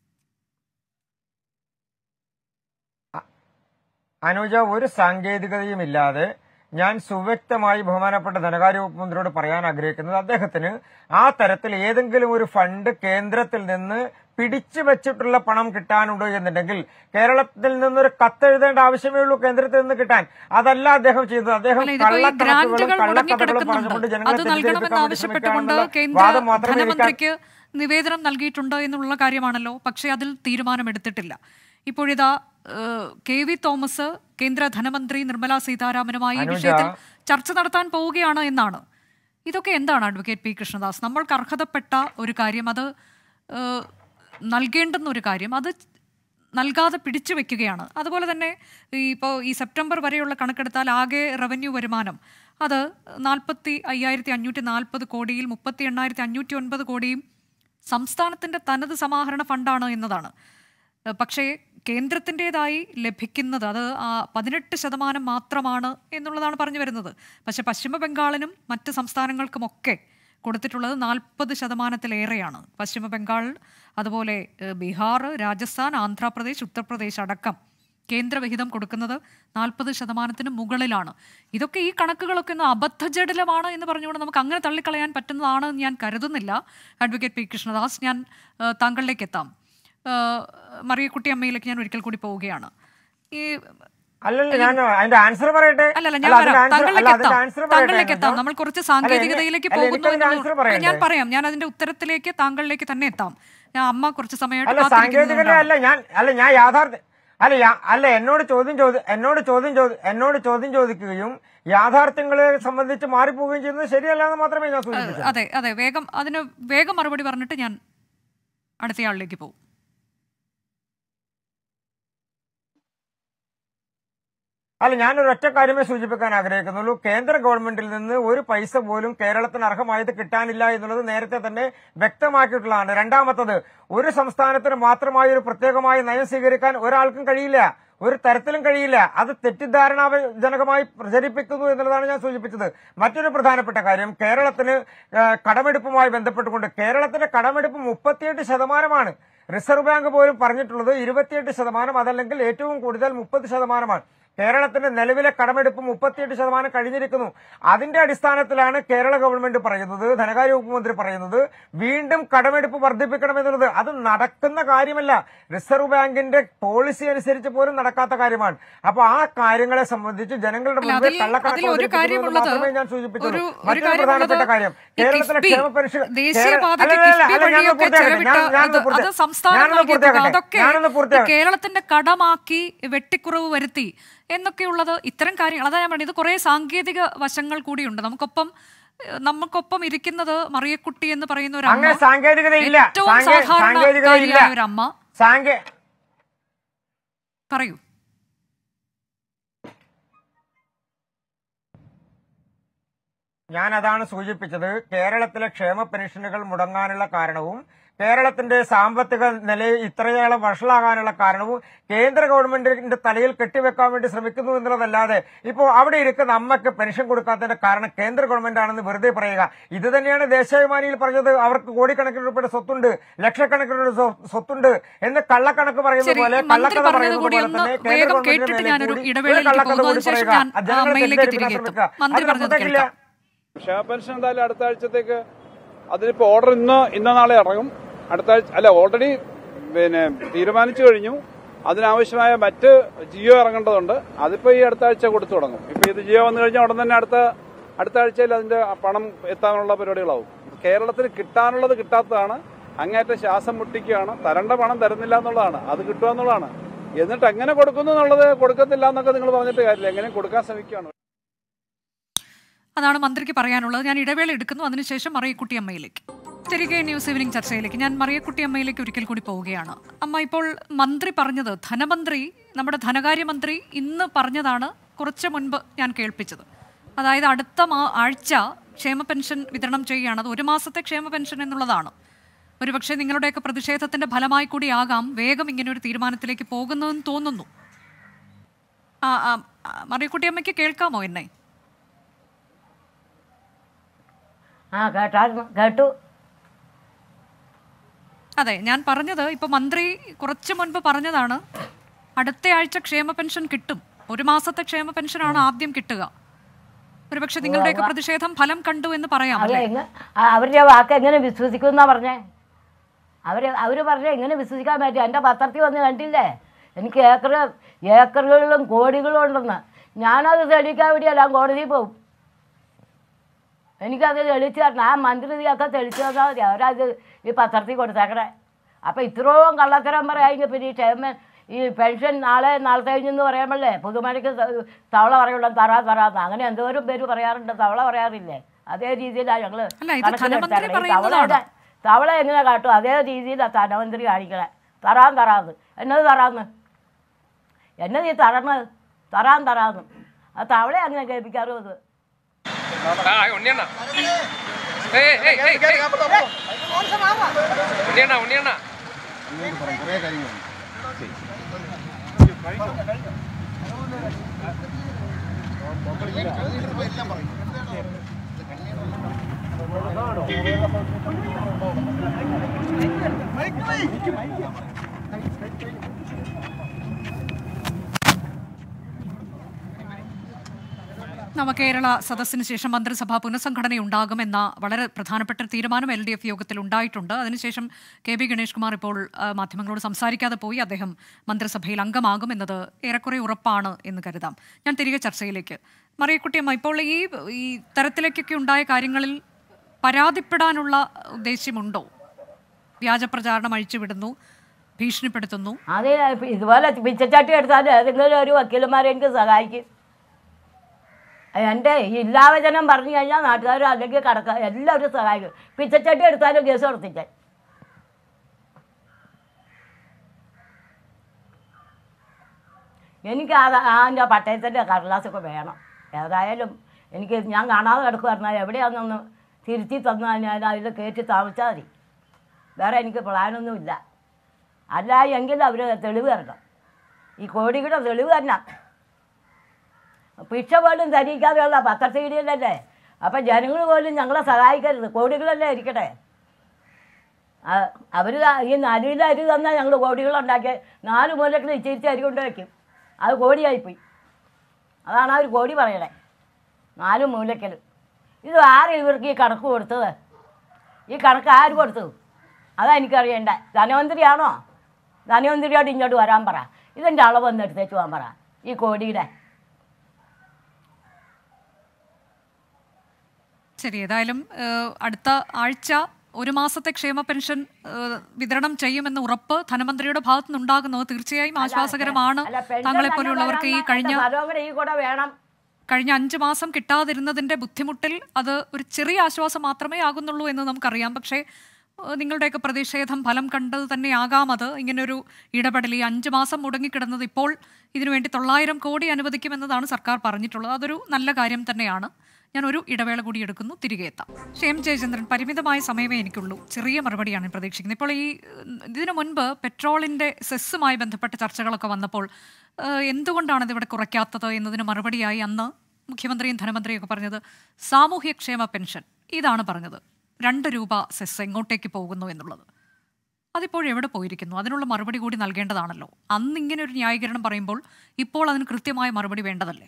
അനുജ ഒരു സാങ്കേതികതയും ഇല്ലാതെ ഞാൻ സുവ്യക്തമായി ബഹുമാനപ്പെട്ട ധനകാര്യ വകുപ്പ് മന്ത്രിയോട് പറയാൻ ആഗ്രഹിക്കുന്നത് അദ്ദേഹത്തിന് ആ തരത്തിൽ ഏതെങ്കിലും ഒരു ഫണ്ട് കേന്ദ്രത്തിൽ നിന്ന് പിടിച്ചു വെച്ചിട്ടുള്ള പണം കിട്ടാനുണ്ടോ എന്നുണ്ടെങ്കിൽ കേരളത്തിൽ നിന്നൊരു കത്തെഴുതേണ്ട ആവശ്യമേ ഉള്ളൂ കേന്ദ്രത്തിൽ നിന്ന് കിട്ടാൻ അതല്ല അദ്ദേഹം ചെയ്തത് അദ്ദേഹം
അല്ല ഇതിപ്പോ ഈ
കള്ളക്കണക്കുകളും
ഗ്രാന്റുകൾ
കള്ളക്കഥകളും പറഞ്ഞുകൊണ്ട്
മുടങ്ങിക്കിടക്കുന്നുണ്ട്
ജനങ്ങളെ
അത് നൽകണമെന്ന്
തെറ്റിദ്ധരിപ്പിക്കാൻ വേണ്ടി
ആവശ്യപ്പെട്ടുകൊണ്ട്
ശ്രമിക്കാനുള്ള
കേന്ദ്ര
വാദം മാത്രമേ എനിക്ക്
ധനമന്ത്രിക്ക് നിവേദനം നൽകിയിട്ടുണ്ട് എന്നുള്ള കാര്യമാണല്ലോ പക്ഷേ അതിൽ തീരുമാനമെടുത്തിട്ടില്ല ഇപ്പോഴിതാ ഏഹ്, കെ വി തോമസ് കേന്ദ്ര ധനമന്ത്രി നിർമ്മല സീതാരാമനുമായി ഈ
അനുജ.
വിഷയത്തിൽ ചർച്ച നടത്താൻ പോവുകയാണ് എന്നാണ് ഇതൊക്കെ എന്താണ് അഡ്വക്കേറ്റ് പി കൃഷ്ണദാസ് നമ്മൾക്ക് അർഹതപ്പെട്ട ഒരു കാര്യം അത് ഏഹ്, നൽകേണ്ടുന്ന ഒരു കാര്യം അത് നൽകാതെ പിടിച്ചു വെക്കുകയാണ് അതുപോലെ തന്നെ ഈ ഇപ്പോൾ ഈ സെപ്റ്റംബർ വരെയുള്ള കണക്കെടുത്താൽ ആകെ റവന്യൂ വരുമാനം അത് നാൽപ്പത്തി അയ്യായിരത്തി അഞ്ഞൂറ്റി നാൽപ്പത് കോടിയിൽ മുപ്പത്തി എണ്ണായിരത്തി അഞ്ഞൂറ്റി ഒൻപത് കോടിയും സംസ്ഥാനത്തിൻ്റെ തനത് സമാഹരണ ഫണ്ടാണ് എന്നതാണ് ഏഹ് പക്ഷേ കേന്ദ്രത്തിൻ്റെതായി ലഭിക്കുന്നത് അത് ആ പതിനെട്ട് ശതമാനം മാത്രമാണ് എന്നുള്ളതാണ് പറഞ്ഞു വരുന്നത് പക്ഷേ പശ്ചിമ ബംഗാളിനും മറ്റ് സംസ്ഥാനങ്ങൾക്കുമൊക്കെ കൊടുത്തിട്ടുള്ളത് നാൽപ്പത് ശതമാനത്തിലേറെയാണ് പശ്ചിമ ബംഗാൾ അതുപോലെ ഏഹ് ബീഹാർ രാജസ്ഥാൻ ആന്ധ്രാപ്രദേശ് ഉത്തർപ്രദേശ് അടക്കം കേന്ദ്രവിഹിതം കൊടുക്കുന്നത് നാൽപ്പത് ശതമാനത്തിന് മുകളിലാണ് ഇതൊക്കെ ഈ കണക്കുകളൊക്കെ ഒന്ന് അബദ്ധജടിലമാണ് എന്ന് പറഞ്ഞുകൊണ്ട് നമുക്ക് അങ്ങനെ തള്ളിക്കളയാൻ പറ്റുന്നതാണ് എന്ന് ഞാൻ കരുതുന്നില്ല അഡ്വക്കേറ്റ് പി കൃഷ്ണദാസ് ഞാൻ ഏഹ്, താങ്കളിലേക്ക് എത്താം ഏഹ്, മറിയക്കുട്ടി അമ്മയിലേക്ക് ഞാൻ ഒരിക്കൽ കൂടി പോവുകയാണ് ഈ
അല്ലല്ല ഞാൻ അതിന്റെ ആൻസർ പറയട്ടെ
അല്ലല്ല
അല്ല,
ഞാൻ
അതിന്റെ
വരാം
answer-
താങ്കളിലേക്ക്
അല്ല, അതിന്റെ
എത്താം
answer പറയട്ടെ
താങ്കളിലേക്ക് എത്താം
അനുജ.
നമ്മൾ കുറച്ച്
അല്ല,
സാങ്കേതികതയിലേക്ക്
അല്ല,
പോകുന്നു
എനിക്കതിന്റെ
എന്നുള്ള-
answer പറയണ്ടേ?
ഞാൻ പറയാം ഞാൻ അതിന്റെ ഉത്തരത്തിലേക്ക് താങ്കളിലേക്ക് തന്നെ എത്താം ഞാൻ അമ്മ കുറച്ച് സമയമായിട്ട്
അല്ല സാങ്കേതികത
കാത്തിരിക്കുന്നതുകൊണ്ടാണ്.
അല്ല ഞാൻ അല്ല ഞാൻ യാഥാർത്ഥ്യ അല്ല യാ- അല്ല എന്നോട് ചോദ്യം ചോദി എന്നോട് ചോദ്യം ചോദി എന്നോട് ചോദ്യം ചോദിക്കുകയും യാഥാർത്ഥ്യങ്ങളെ സംബന്ധിച്ച് മാറിപ്പോവുകയും ചെയ്യുന്നത് ശരിയല്ല എന്ന് മാത്രമേ ഞാൻ സൂചിപ്പിച്ചു
അതെ അതെ വേഗം അതിന് വേഗം മറുപടി പറഞ്ഞിട്ട് ഞാൻ അടുത്തയാളിലേക്ക് പോകും
അല്ല ഞാനൊരു ഒറ്റ കാര്യമേ സൂചിപ്പിക്കാൻ ആഗ്രഹിക്കുന്നുള്ളൂ കേന്ദ്ര ഗവൺമെന്റിൽ നിന്ന് ഒരു പൈസ പോലും കേരളത്തിന് അർഹമായത് കിട്ടാനില്ല എന്നുള്ളത് നേരത്തെ തന്നെ വ്യക്തമാക്കിയിട്ടുള്ളതാണ് രണ്ടാമത്തത് ഒരു സംസ്ഥാനത്തിന് മാത്രമായി ഒരു പ്രത്യേകമായ നയം സ്വീകരിക്കാൻ ഒരാൾക്കും കഴിയില്ല ഒരു തരത്തിലും കഴിയില്ല അത് തെറ്റിദ്ധാരണാജനകമായി പ്രചരിപ്പിക്കുന്നു എന്നുള്ളതാണ് ഞാൻ സൂചിപ്പിച്ചത് മറ്റൊരു പ്രധാനപ്പെട്ട കാര്യം കേരളത്തിന് ആ, കടമെടുപ്പുമായി ബന്ധപ്പെട്ടുകൊണ്ട് കേരളത്തിന്റെ കടമെടുപ്പ് മുപ്പത്തിയെട്ട് ശതമാനമാണ് റിസർവ് ബാങ്ക് പോലും പറഞ്ഞിട്ടുള്ളത് ഇരുപത്തിയെട്ട് ശതമാനം അതല്ലെങ്കിൽ ഏറ്റവും കൂടുതൽ മുപ്പത് ശതമാനമാണ് കേരളത്തിന്റെ നിലവിലെ കടമെടുപ്പ് മുപ്പത്തിയെട്ട് ശതമാനം കഴിഞ്ഞിരിക്കുന്നു അതിന്റെ അടിസ്ഥാനത്തിലാണ് കേരള ഗവൺമെന്റ് പറയുന്നത് ധനകാര്യ വകുപ്പ് മന്ത്രി പറയുന്നത് വീണ്ടും കടമെടുപ്പ് വർദ്ധിപ്പിക്കണമെന്നുള്ളത് അത് നടക്കുന്ന കാര്യമല്ല റിസർവ് ബാങ്കിന്റെ പോളിസി അനുസരിച്ച് പോലും നടക്കാത്ത കാര്യമാണ് അപ്പൊ ആ കാര്യങ്ങളെ സംബന്ധിച്ച് ജനങ്ങളുടെ
അല്ല,
മുമ്പിൽ
അതിൽ-
കള്ളക്കണക്ക്
അതിൽ ഒരു
അവതരിപ്പിക്കുന്നു എന്ന്
കാര്യമുള്ളത്
മാത്രമേ ഞാൻ സൂചിപ്പിച്ചുള്ളൂ
ഒരു- ഒരു
മറ്റൊരു
കാര്യമുള്ളത്
പ്രധാനപ്പെട്ട കാര്യം
ഈ
കേരളത്തിലെ
കിഫ്ബി,
ക്ഷേമ പെൻഷൻ
ദേശീയപാതയ്ക്ക്
അല്ല, അല്ല,
കിഫ്ബി
അല്ല, ഞാനൊന്ന്
വഴിയൊക്കെ
പൂർത്തിയാക്കട്ടെ. ഞാൻ-
ചെലവിട്ട
ഞാനൊന്ന്
അത് അത്
പൂർത്തിയാ-
സംസ്ഥാനം
ഞാനൊന്ന്
നൽകിയ തുക
പൂർത്തിയാക്കട്ടെ.
അതൊക്കെ
ഞാനൊന്ന്
ഈ
പൂർത്തിയാക്കട്ടെ.
കേരളത്തിന്റെ കടമാക്കി വെട്ടിക്കുറവ് വരുത്തി എന്നൊക്കെയുള്ളത് ഇത്തരം കാര്യങ്ങൾ അതാ ഞാൻ പറഞ്ഞത് ഇത് കുറെ സാങ്കേതിക വശങ്ങൾ കൂടിയുണ്ട് നമുക്കൊപ്പം ഏഹ്, നമുക്കൊപ്പം ഇരിക്കുന്നത് മറിയക്കുട്ടി എന്ന് പറയുന്ന ഒരു
അങ്ങനെ
അമ്മ
സാങ്കേതികത ഇല്ല
ഏറ്റവും
സാങ്കേ- സാങ്കേതികത ഇല്ല
സാധാരണക്കാരിയായ ഒരു അമ്മ
സാങ്കേ
പറയൂ
ഞാൻ അതാണ് സൂചിപ്പിച്ചത് കേരളത്തിലെ ക്ഷേമ പെൻഷനുകൾ മുടങ്ങാനുള്ള കാരണവും കേരളത്തിന്റെ സാമ്പത്തിക നില ഇത്രയേറെ വഷളാകാനുള്ള കാരണവും കേന്ദ്ര ഗവൺമെന്റിന്റെ തലയിൽ കെട്ടിവെക്കാൻ വേണ്ടി ശ്രമിക്കുന്നു എന്നുള്ളതല്ലാതെ ഇപ്പോൾ അവിടെ ഇരിക്കുന്ന അമ്മയ്ക്ക് പെൻഷൻ കൊടുക്കാത്തതിന്റെ കാരണം കേന്ദ്ര ഗവൺമെന്റ് ആണെന്ന് വെറുതെ പറയുക ഇത് തന്നെയാണ് ദേശാഭിമാനിയിൽ പറഞ്ഞത് അവർക്ക് കോടിക്കണക്കിന് രൂപയുടെ സ്വത്തുണ്ട് ലക്ഷക്കണക്കിന് രൂപയുടെ സ്വ- സ്വത്തുണ്ട് എന്ന് കള്ളക്കണക്ക് പറയുന്ന
ശരി,
പോലെ
മന്ത്രി
കള്ളക്കഥ
പറഞ്ഞത്
പറയുന്നത്
കൂടി
പോലെ
ഒന്ന്
തന്നെ കേന്ദ്ര
വേഗം
ഗവൺമെന്റിന്റെ
കേട്ടിട്ട്
മേലെ
ഞാനൊരു
കൂടി ഒരു
ഇടവേളയിലേക്ക്
കള്ളക്കഥ
പോകുന്നു.
കൂടി
അതിനുശേഷം
പറയുക.
ഞാൻ
അത് ജനങ്ങളെ
അമ്മയിലേക്ക്
തെറ്റിദ്ധരിപ്പിക്കാൻ
തിരികെ എത്തും.
ശ്രമിക്കുക.
മന്ത്രി
അത്
പറഞ്ഞത്
പുറത്തേക്കില്ല.
കേൾക്കാം
ക്ഷേമ പെൻഷൻ എന്തായാലും അടുത്ത ആഴ്ചത്തേക്ക് അതിനിപ്പോ ഓർഡർ ഇന്ന് ഇന്ന നാളെ ഇറങ്ങും അടുത്ത ആഴ്ച അല്ല ഓൾറെഡി പിന്നെ തീരുമാനിച്ചു കഴിഞ്ഞു അതിനാവശ്യമായ മറ്റ് ജിയോ ഇറങ്ങേണ്ടതുണ്ട് അതിപ്പോ ഈ അടുത്ത ആഴ്ച കൊടുത്തു തുടങ്ങും ഇപ്പൊ ഇത് ജിയോ വന്നു കഴിഞ്ഞാൽ ഉടൻ തന്നെ അടുത്ത അടുത്ത ആഴ്ചയിൽ അതിന്റെ പണം എത്താനുള്ള പരിപാടികളാവും കേരളത്തിന് കിട്ടാനുള്ളത് കിട്ടാത്തതാണ് അങ്ങേറ്റം ശ്വാസം മുട്ടിക്കുകയാണ് തരേണ്ട പണം തരുന്നില്ല എന്നുള്ളതാണ് അത് കിട്ടുക എന്നുള്ളതാണ് എന്നിട്ട് എങ്ങനെ കൊടുക്കുന്നു എന്നുള്ളത് കൊടുക്കത്തില്ല എന്നൊക്കെ നിങ്ങൾ പറഞ്ഞിട്ട് കാര്യമില്ല എങ്ങനെ കൊടുക്കാൻ ശ്രമിക്കുകയാണ്
അതാണ് മന്ത്രിക്ക് പറയാനുള്ളത് ഞാൻ ഇടവേള എടുക്കുന്നു അതിനുശേഷം മറിയക്കുട്ടി അമ്മയിലേക്ക് തിരികെ ന്യൂസ് ഈവനിംഗ് ചർച്ചയിലേക്ക് ഞാൻ മറിയക്കുട്ടി അമ്മയിലേക്ക് ഒരിക്കൽ കൂടി പോവുകയാണ് അമ്മ ഇപ്പോൾ മന്ത്രി പറഞ്ഞത് ധനമന്ത്രി നമ്മുടെ ധനകാര്യമന്ത്രി ഇന്ന് പറഞ്ഞതാണ് കുറച്ച് മുൻപ് ഞാൻ കേൾപ്പിച്ചത് അതായത് അടുത്ത മാ ആഴ്ച ക്ഷേമ പെൻഷൻ വിതരണം ചെയ്യുകയാണ് അത് ഒരു മാസത്തെ ക്ഷേമ പെൻഷൻ എന്നുള്ളതാണ് ഒരുപക്ഷെ നിങ്ങളുടെയൊക്കെ പ്രതിഷേധത്തിന്റെ ഫലമായി കൂടിയാകാം വേഗം ഇങ്ങനെ ഒരു തീരുമാനത്തിലേക്ക് പോകുന്നതെന്ന് തോന്നുന്നു ആ ആ, ആ, മറിയക്കുട്ടി അമ്മയ്ക്ക് കേൾക്കാമോ എന്നെ
ആ കേട്ടായിരുന്നു കേട്ടു
അതെ ഞാൻ പറഞ്ഞത് ഇപ്പൊ മന്ത്രി കുറച്ചു മുൻപ് പറഞ്ഞതാണ് അടുത്ത ആഴ്ച ക്ഷേമ പെൻഷൻ കിട്ടും ഒരു മാസത്തെ ക്ഷേമ പെൻഷനാണ് ആദ്യം കിട്ടുക ഒരുപക്ഷെ നിങ്ങളുടെയൊക്കെ പ്രതിഷേധം ഫലം കണ്ടു എന്ന് പറയാം
അത്
അല്ലേ
എങ്ങ ആ, അവരുടെ വാക്ക് എങ്ങനെ വിശ്വസിക്കുമെന്നാ പറഞ്ഞേ അവർ അവർ പറഞ്ഞ എങ്ങനെ വിശ്വസിക്കാൻ പറ്റും എൻ്റെ പത്രത്തിൽ വന്ന് കണ്ടില്ലേ എനിക്ക് ഏക്കർ ഏക്കറുകളിലും കോടികളും ഉണ്ടെന്ന് ഞാനത് തെളിയിക്കാൻ വേണ്ടിയല്ല കോടതിയിൽ പോകും എനിക്കത് തെളിച്ച് തരണം ആ മന്ത്രിയൊക്കെ തെളിച്ച് തന്നാൽ മതി അവരത് ഈ പത്രത്തിൽ കൊടുത്തേക്കണേ അപ്പം ഇത്രയും കള്ളത്തരം പറയാമെങ്കിൽ പിന്നെ ഈ ക്ഷേമ ഈ പെൻഷൻ നാളെ നാളത്തെ കഴിഞ്ഞെന്ന് പറയുമ്പോഴേ പുതുമണിക്ക് ത- തവള പറയുള്ളൂ തറാ തറാന്ന് അങ്ങനെ എന്തോരം പേര് പറയാറുണ്ട് തവള പറയാറില്ലേ അതേ രീതിയിലാണ് ഞങ്ങൾ
അല്ല, ഇത് ധനമന്ത്രി
തവള
പറയുന്നതാണ്.
തവള എങ്ങനെ കാട്ടും അതേ രീതിയിലാണ് ധനമന്ത്രി കാണിക്കണേ തറാൻ തറാന്ന് എന്നത് തറാന്ന് എന്നത് ഈ തറന്നത് തറാൻ തറാന്ന് ആ തവള അങ്ങനെ കേൾപ്പിക്കാറും അത്
ആ ഉണ്ണിയണ്ണ ഏയ് ഏയ് ഏയ് ഏയ്. ഉണ്ണിയണ്ണ ഉണ്ണിയണ്ണ
നവകേരള സദസ്സിന് ശേഷം മന്ത്രിസഭാ പുനഃസംഘടനയുണ്ടാകുമെന്ന വളരെ പ്രധാനപ്പെട്ട ഒരു തീരുമാനം എൽ ഡി എഫ് യോഗത്തിൽ ഉണ്ടായിട്ടുണ്ട് അതിനുശേഷം കെ ബി ഗണേഷ് കുമാർ ഇപ്പോൾ ആ, മാധ്യമങ്ങളോട് സംസാരിക്കാതെ പോയി അദ്ദേഹം മന്ത്രിസഭയിൽ അംഗമാകുമെന്നത് ഏറെക്കുറെ ഉറപ്പാണ് എന്ന് കരുതാം ഞാൻ തിരികെ ചർച്ചയിലേക്ക് മറിയക്കുട്ടിയമ്മ ഇപ്പോൾ ഈ ഈ തരത്തിലേക്കൊക്കെ ഉണ്ടായ കാര്യങ്ങളിൽ പരാതിപ്പെടാനുള്ള ഉദ്ദേശ്യമുണ്ടോ വ്യാജപ്രചാരണം അഴിച്ചുവിടുന്നു ഭീഷണിപ്പെടുത്തുന്നു
അത് ഇതുപോലെ പിച്ചച്ചാട്ടി എടുത്താൽ ഏതെങ്കിലും ഒരു വക്കീലന്മാരെ എനിക്ക് സഹായിക്കും എൻ്റെ ഈ ഇല്ലാവചനം പറഞ്ഞു കഴിഞ്ഞാൽ നാട്ടുകാർ അല്ലെങ്കിൽ കടക്ക എല്ലാവരും സഹായിക്കും പിച്ചച്ചട്ടി എടുത്താലും കേസ് കൊടുത്തിട്ട് എനിക്ക് അത് അതിൻ്റെ പട്ടയത്തിൻ്റെ കടലാസൊക്കെ വേണം ഏതായാലും എനിക്ക് ഞാൻ കാണാതെ കിടക്കുമായിരുന്നാൽ എവിടെയാണെന്നൊന്ന് തിരുത്തി തന്നു കഴിഞ്ഞാൽ അതിൽ കയറ്റി താമസിച്ചാൽ മതി വേറെ എനിക്ക് പ്ലാനൊന്നുമില്ല അല്ല എങ്കിൽ അവർ തെളിവ് തരണം ഈ കോടിയുടെ തെളിവ് തരണം പിക്ഷ പോലും ധരിക്കാതെയുള്ള പത്രസീഡിയല്ലേ അപ്പം ജനങ്ങൾ പോലും ഞങ്ങളെ സഹായിക്കരുത് കോടികളല്ലേ ഇരിക്കട്ടെ അവർ ഈ നലുവിൽ അരി തന്നാൽ ഞങ്ങൾ കോടികളുണ്ടാക്കി നാല് മൂലക്കിൽ ഇച്ചിരിച്ച് അരി കൊണ്ട് വയ്ക്കും അത് കോടിയായിപ്പോയി അതാണ് ആ ഒരു കോടി പറയണേ നാല് മൂലക്കൽ ഇത് ആരും ഇവർക്ക് ഈ കണക്ക് കൊടുത്തത് ഈ കണക്ക് ആര് കൊടുത്തു അതാ എനിക്കറിയണ്ട ധനമന്ത്രിയാണോ ധനമന്ത്രിയോട് ഇങ്ങോട്ട് വരാൻ പറ ഇതിൻ്റെ അളവ് ഒന്ന് എടുത്തേച്ച് പോകാൻ പറ ഈ കോടിയുടെ
ശരി ഏതായാലും ഏഹ്, അടുത്ത ആഴ്ച ഒരു മാസത്തെ ക്ഷേമ പെൻഷൻ ഏഹ്, വിതരണം ചെയ്യുമെന്ന ഉറപ്പ് ധനമന്ത്രിയുടെ ഭാഗത്തു നിന്നുണ്ടാകുന്നത് തീർച്ചയായും ആശ്വാസകരമാണ്
അല്ല, പെൻഷൻ
താങ്കളെ
തന്നെ
പോലെയുള്ളവർക്ക് ഈ
വേണം,
കഴിഞ്ഞ
അതിന്റെ ഫലവും കൂടെ ഈ കൂടെ വേണം
കഴിഞ്ഞ അഞ്ച് മാസം കിട്ടാതിരുന്നതിന്റെ ബുദ്ധിമുട്ടിൽ അത് ഒരു ചെറിയ ആശ്വാസം മാത്രമേ ആകുന്നുള്ളൂ എന്ന് നമുക്കറിയാം പക്ഷേ ഏഹ്, നിങ്ങളുടെയൊക്കെ പ്രതിഷേധം ഫലം കണ്ടത് തന്നെയാകാം അത് ഇങ്ങനൊരു ഇടപെടൽ ഈ അഞ്ച് മാസം മുടങ്ങിക്കിടന്നത് ഇപ്പോൾ ഇതിനുവേണ്ടി തൊള്ളായിരം കോടി അനുവദിക്കുമെന്നതാണ് സർക്കാർ പറഞ്ഞിട്ടുള്ളത് അതൊരു നല്ല കാര്യം തന്നെയാണ് ഞാൻ ഒരു ഇടവേള കൂടി എടുക്കുന്നു തിരികെ എത്താം ക്ഷേം ജയചന്ദ്രൻ പരിമിതമായ സമയമേ എനിക്കുള്ളൂ ചെറിയ മറുപടിയാണ് ഞാൻ പ്രതീക്ഷിക്കുന്നത് ഇപ്പോൾ ഈ ഉം, ഇതിനു മുൻപ് പെട്രോളിന്റെ സെസ്സുമായി ബന്ധപ്പെട്ട ചർച്ചകളൊക്കെ വന്നപ്പോൾ ഏഹ്, എന്തുകൊണ്ടാണ് ഇതിവിടെ കുറയ്ക്കാത്തത് എന്നതിന് മറുപടിയായി അന്ന് മുഖ്യമന്ത്രിയും ധനമന്ത്രിയും ഒക്കെ പറഞ്ഞത് സാമൂഹ്യക്ഷേമ പെൻഷൻ ഇതാണ് പറഞ്ഞത് രണ്ട് രൂപ സെസ് എങ്ങോട്ടേക്ക് പോകുന്നു എന്നുള്ളത് അതിപ്പോൾ എവിടെ പോയിരിക്കുന്നു അതിനുള്ള മറുപടി കൂടി നൽകേണ്ടതാണല്ലോ അന്ന് ഇങ്ങനെ ഒരു ന്യായീകരണം പറയുമ്പോൾ ഇപ്പോൾ അതിന് കൃത്യമായ മറുപടി വേണ്ടതല്ലേ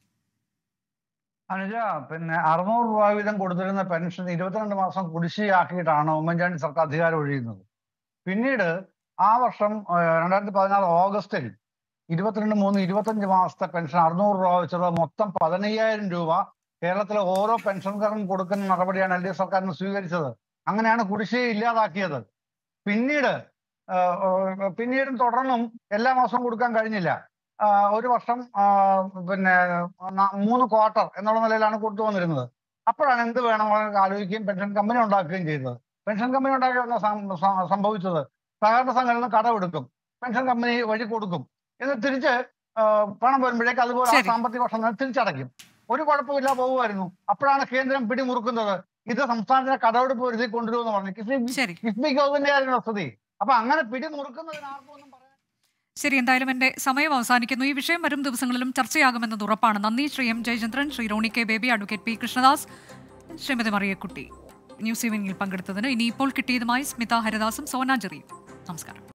അനുജ പിന്നെ അറുന്നൂറ് രൂപ വീതം കൊടുത്തിരുന്ന പെൻഷൻ ഇരുപത്തിരണ്ട് മാസം കുടിശ്ശിയാക്കിയിട്ടാണ് ഉമ്മൻചാണ്ടി സർക്കാർ അധികാരം ഒഴിയുന്നത് പിന്നീട് ആ വർഷം രണ്ടായിരത്തി പതിനാറ് ഓഗസ്റ്റിൽ ഇരുപത്തിരണ്ട് മൂന്ന് ഇരുപത്തഞ്ച് മാസത്തെ പെൻഷൻ അറുന്നൂറ് രൂപ വെച്ചത് മൊത്തം പതിനയ്യായിരം രൂപ കേരളത്തിലെ ഓരോ പെൻഷൻകാരനും കൊടുക്കുന്ന നടപടിയാണ് എൽ ഡി എഫ് സർക്കാരിന് സ്വീകരിച്ചത് അങ്ങനെയാണ് കുടിശ്ശിക ഇല്ലാതാക്കിയത് പിന്നീട് ആ, ആ, പിന്നീടും തുടർന്നും എല്ലാ മാസവും കൊടുക്കാൻ കഴിഞ്ഞില്ല ആ, ഒരു വർഷം ആ, പിന്നെ ന- മൂന്ന് ക്വാർട്ടർ എന്നുള്ള നിലയിലാണ് കൊടുത്തു വന്നിരുന്നത് അപ്പോഴാണ് എന്ത് വേണം എന്ന് ആലോചിക്കുകയും പെൻഷൻ കമ്പനി ഉണ്ടാക്കുകയും ചെയ്തത് പെൻഷൻ കമ്പനി ഉണ്ടാക്കി വന്ന സം- സ- സംഭവിച്ചത് സഹകരണ സംഘടന കടമെടുക്കും പെൻഷൻ കമ്പനി വഴി കൊടുക്കും എന്നിട്ട് തിരിച്ച് ആ, പണം വരുമ്പോഴേക്ക് അതുപോലെ ആ
ശരി.
സാമ്പത്തിക വർഷം തന്നെ തിരിച്ചടയ്ക്കും ഒരു കുഴപ്പമില്ല പോകുമായിരുന്നു അപ്പോഴാണ് കേന്ദ്രം പിടിമുറുക്കുന്നത് ഇത് സംസ്ഥാനത്തിനെ കടമെടുപ്പ് വരുത്തി കൊണ്ടുവരുമെന്ന് പറഞ്ഞു കിഫ്ബി
ശരി
കിഫ്ബിക്ക് അതുതന്നെയായിരുന്നു സ്ഥിതി അപ്പൊ അങ്ങനെ പിടിമുറുക്കുന്നതിന് ആർക്കും ഒന്നും പറയാൻ
ശരി എന്തായാലും എന്റെ സമയം അവസാനിക്കുന്നു ഈ വിഷയം വരും ദിവസങ്ങളിലും ചർച്ചയാകുമെന്നത് ഉറപ്പാണ് നന്ദി Shri M Jayachandran Shri Roni K Baby advocate P Krishnadas Shrimati Mariyakutty news ഈവനിങ്ങിൽ പങ്കെടുത്തതിന് ഇനി ഇപ്പോൾ കിട്ടിയതുമായി സ്മിത ഹരിദാസും സോനാ ജെറിയും നമസ്കാരം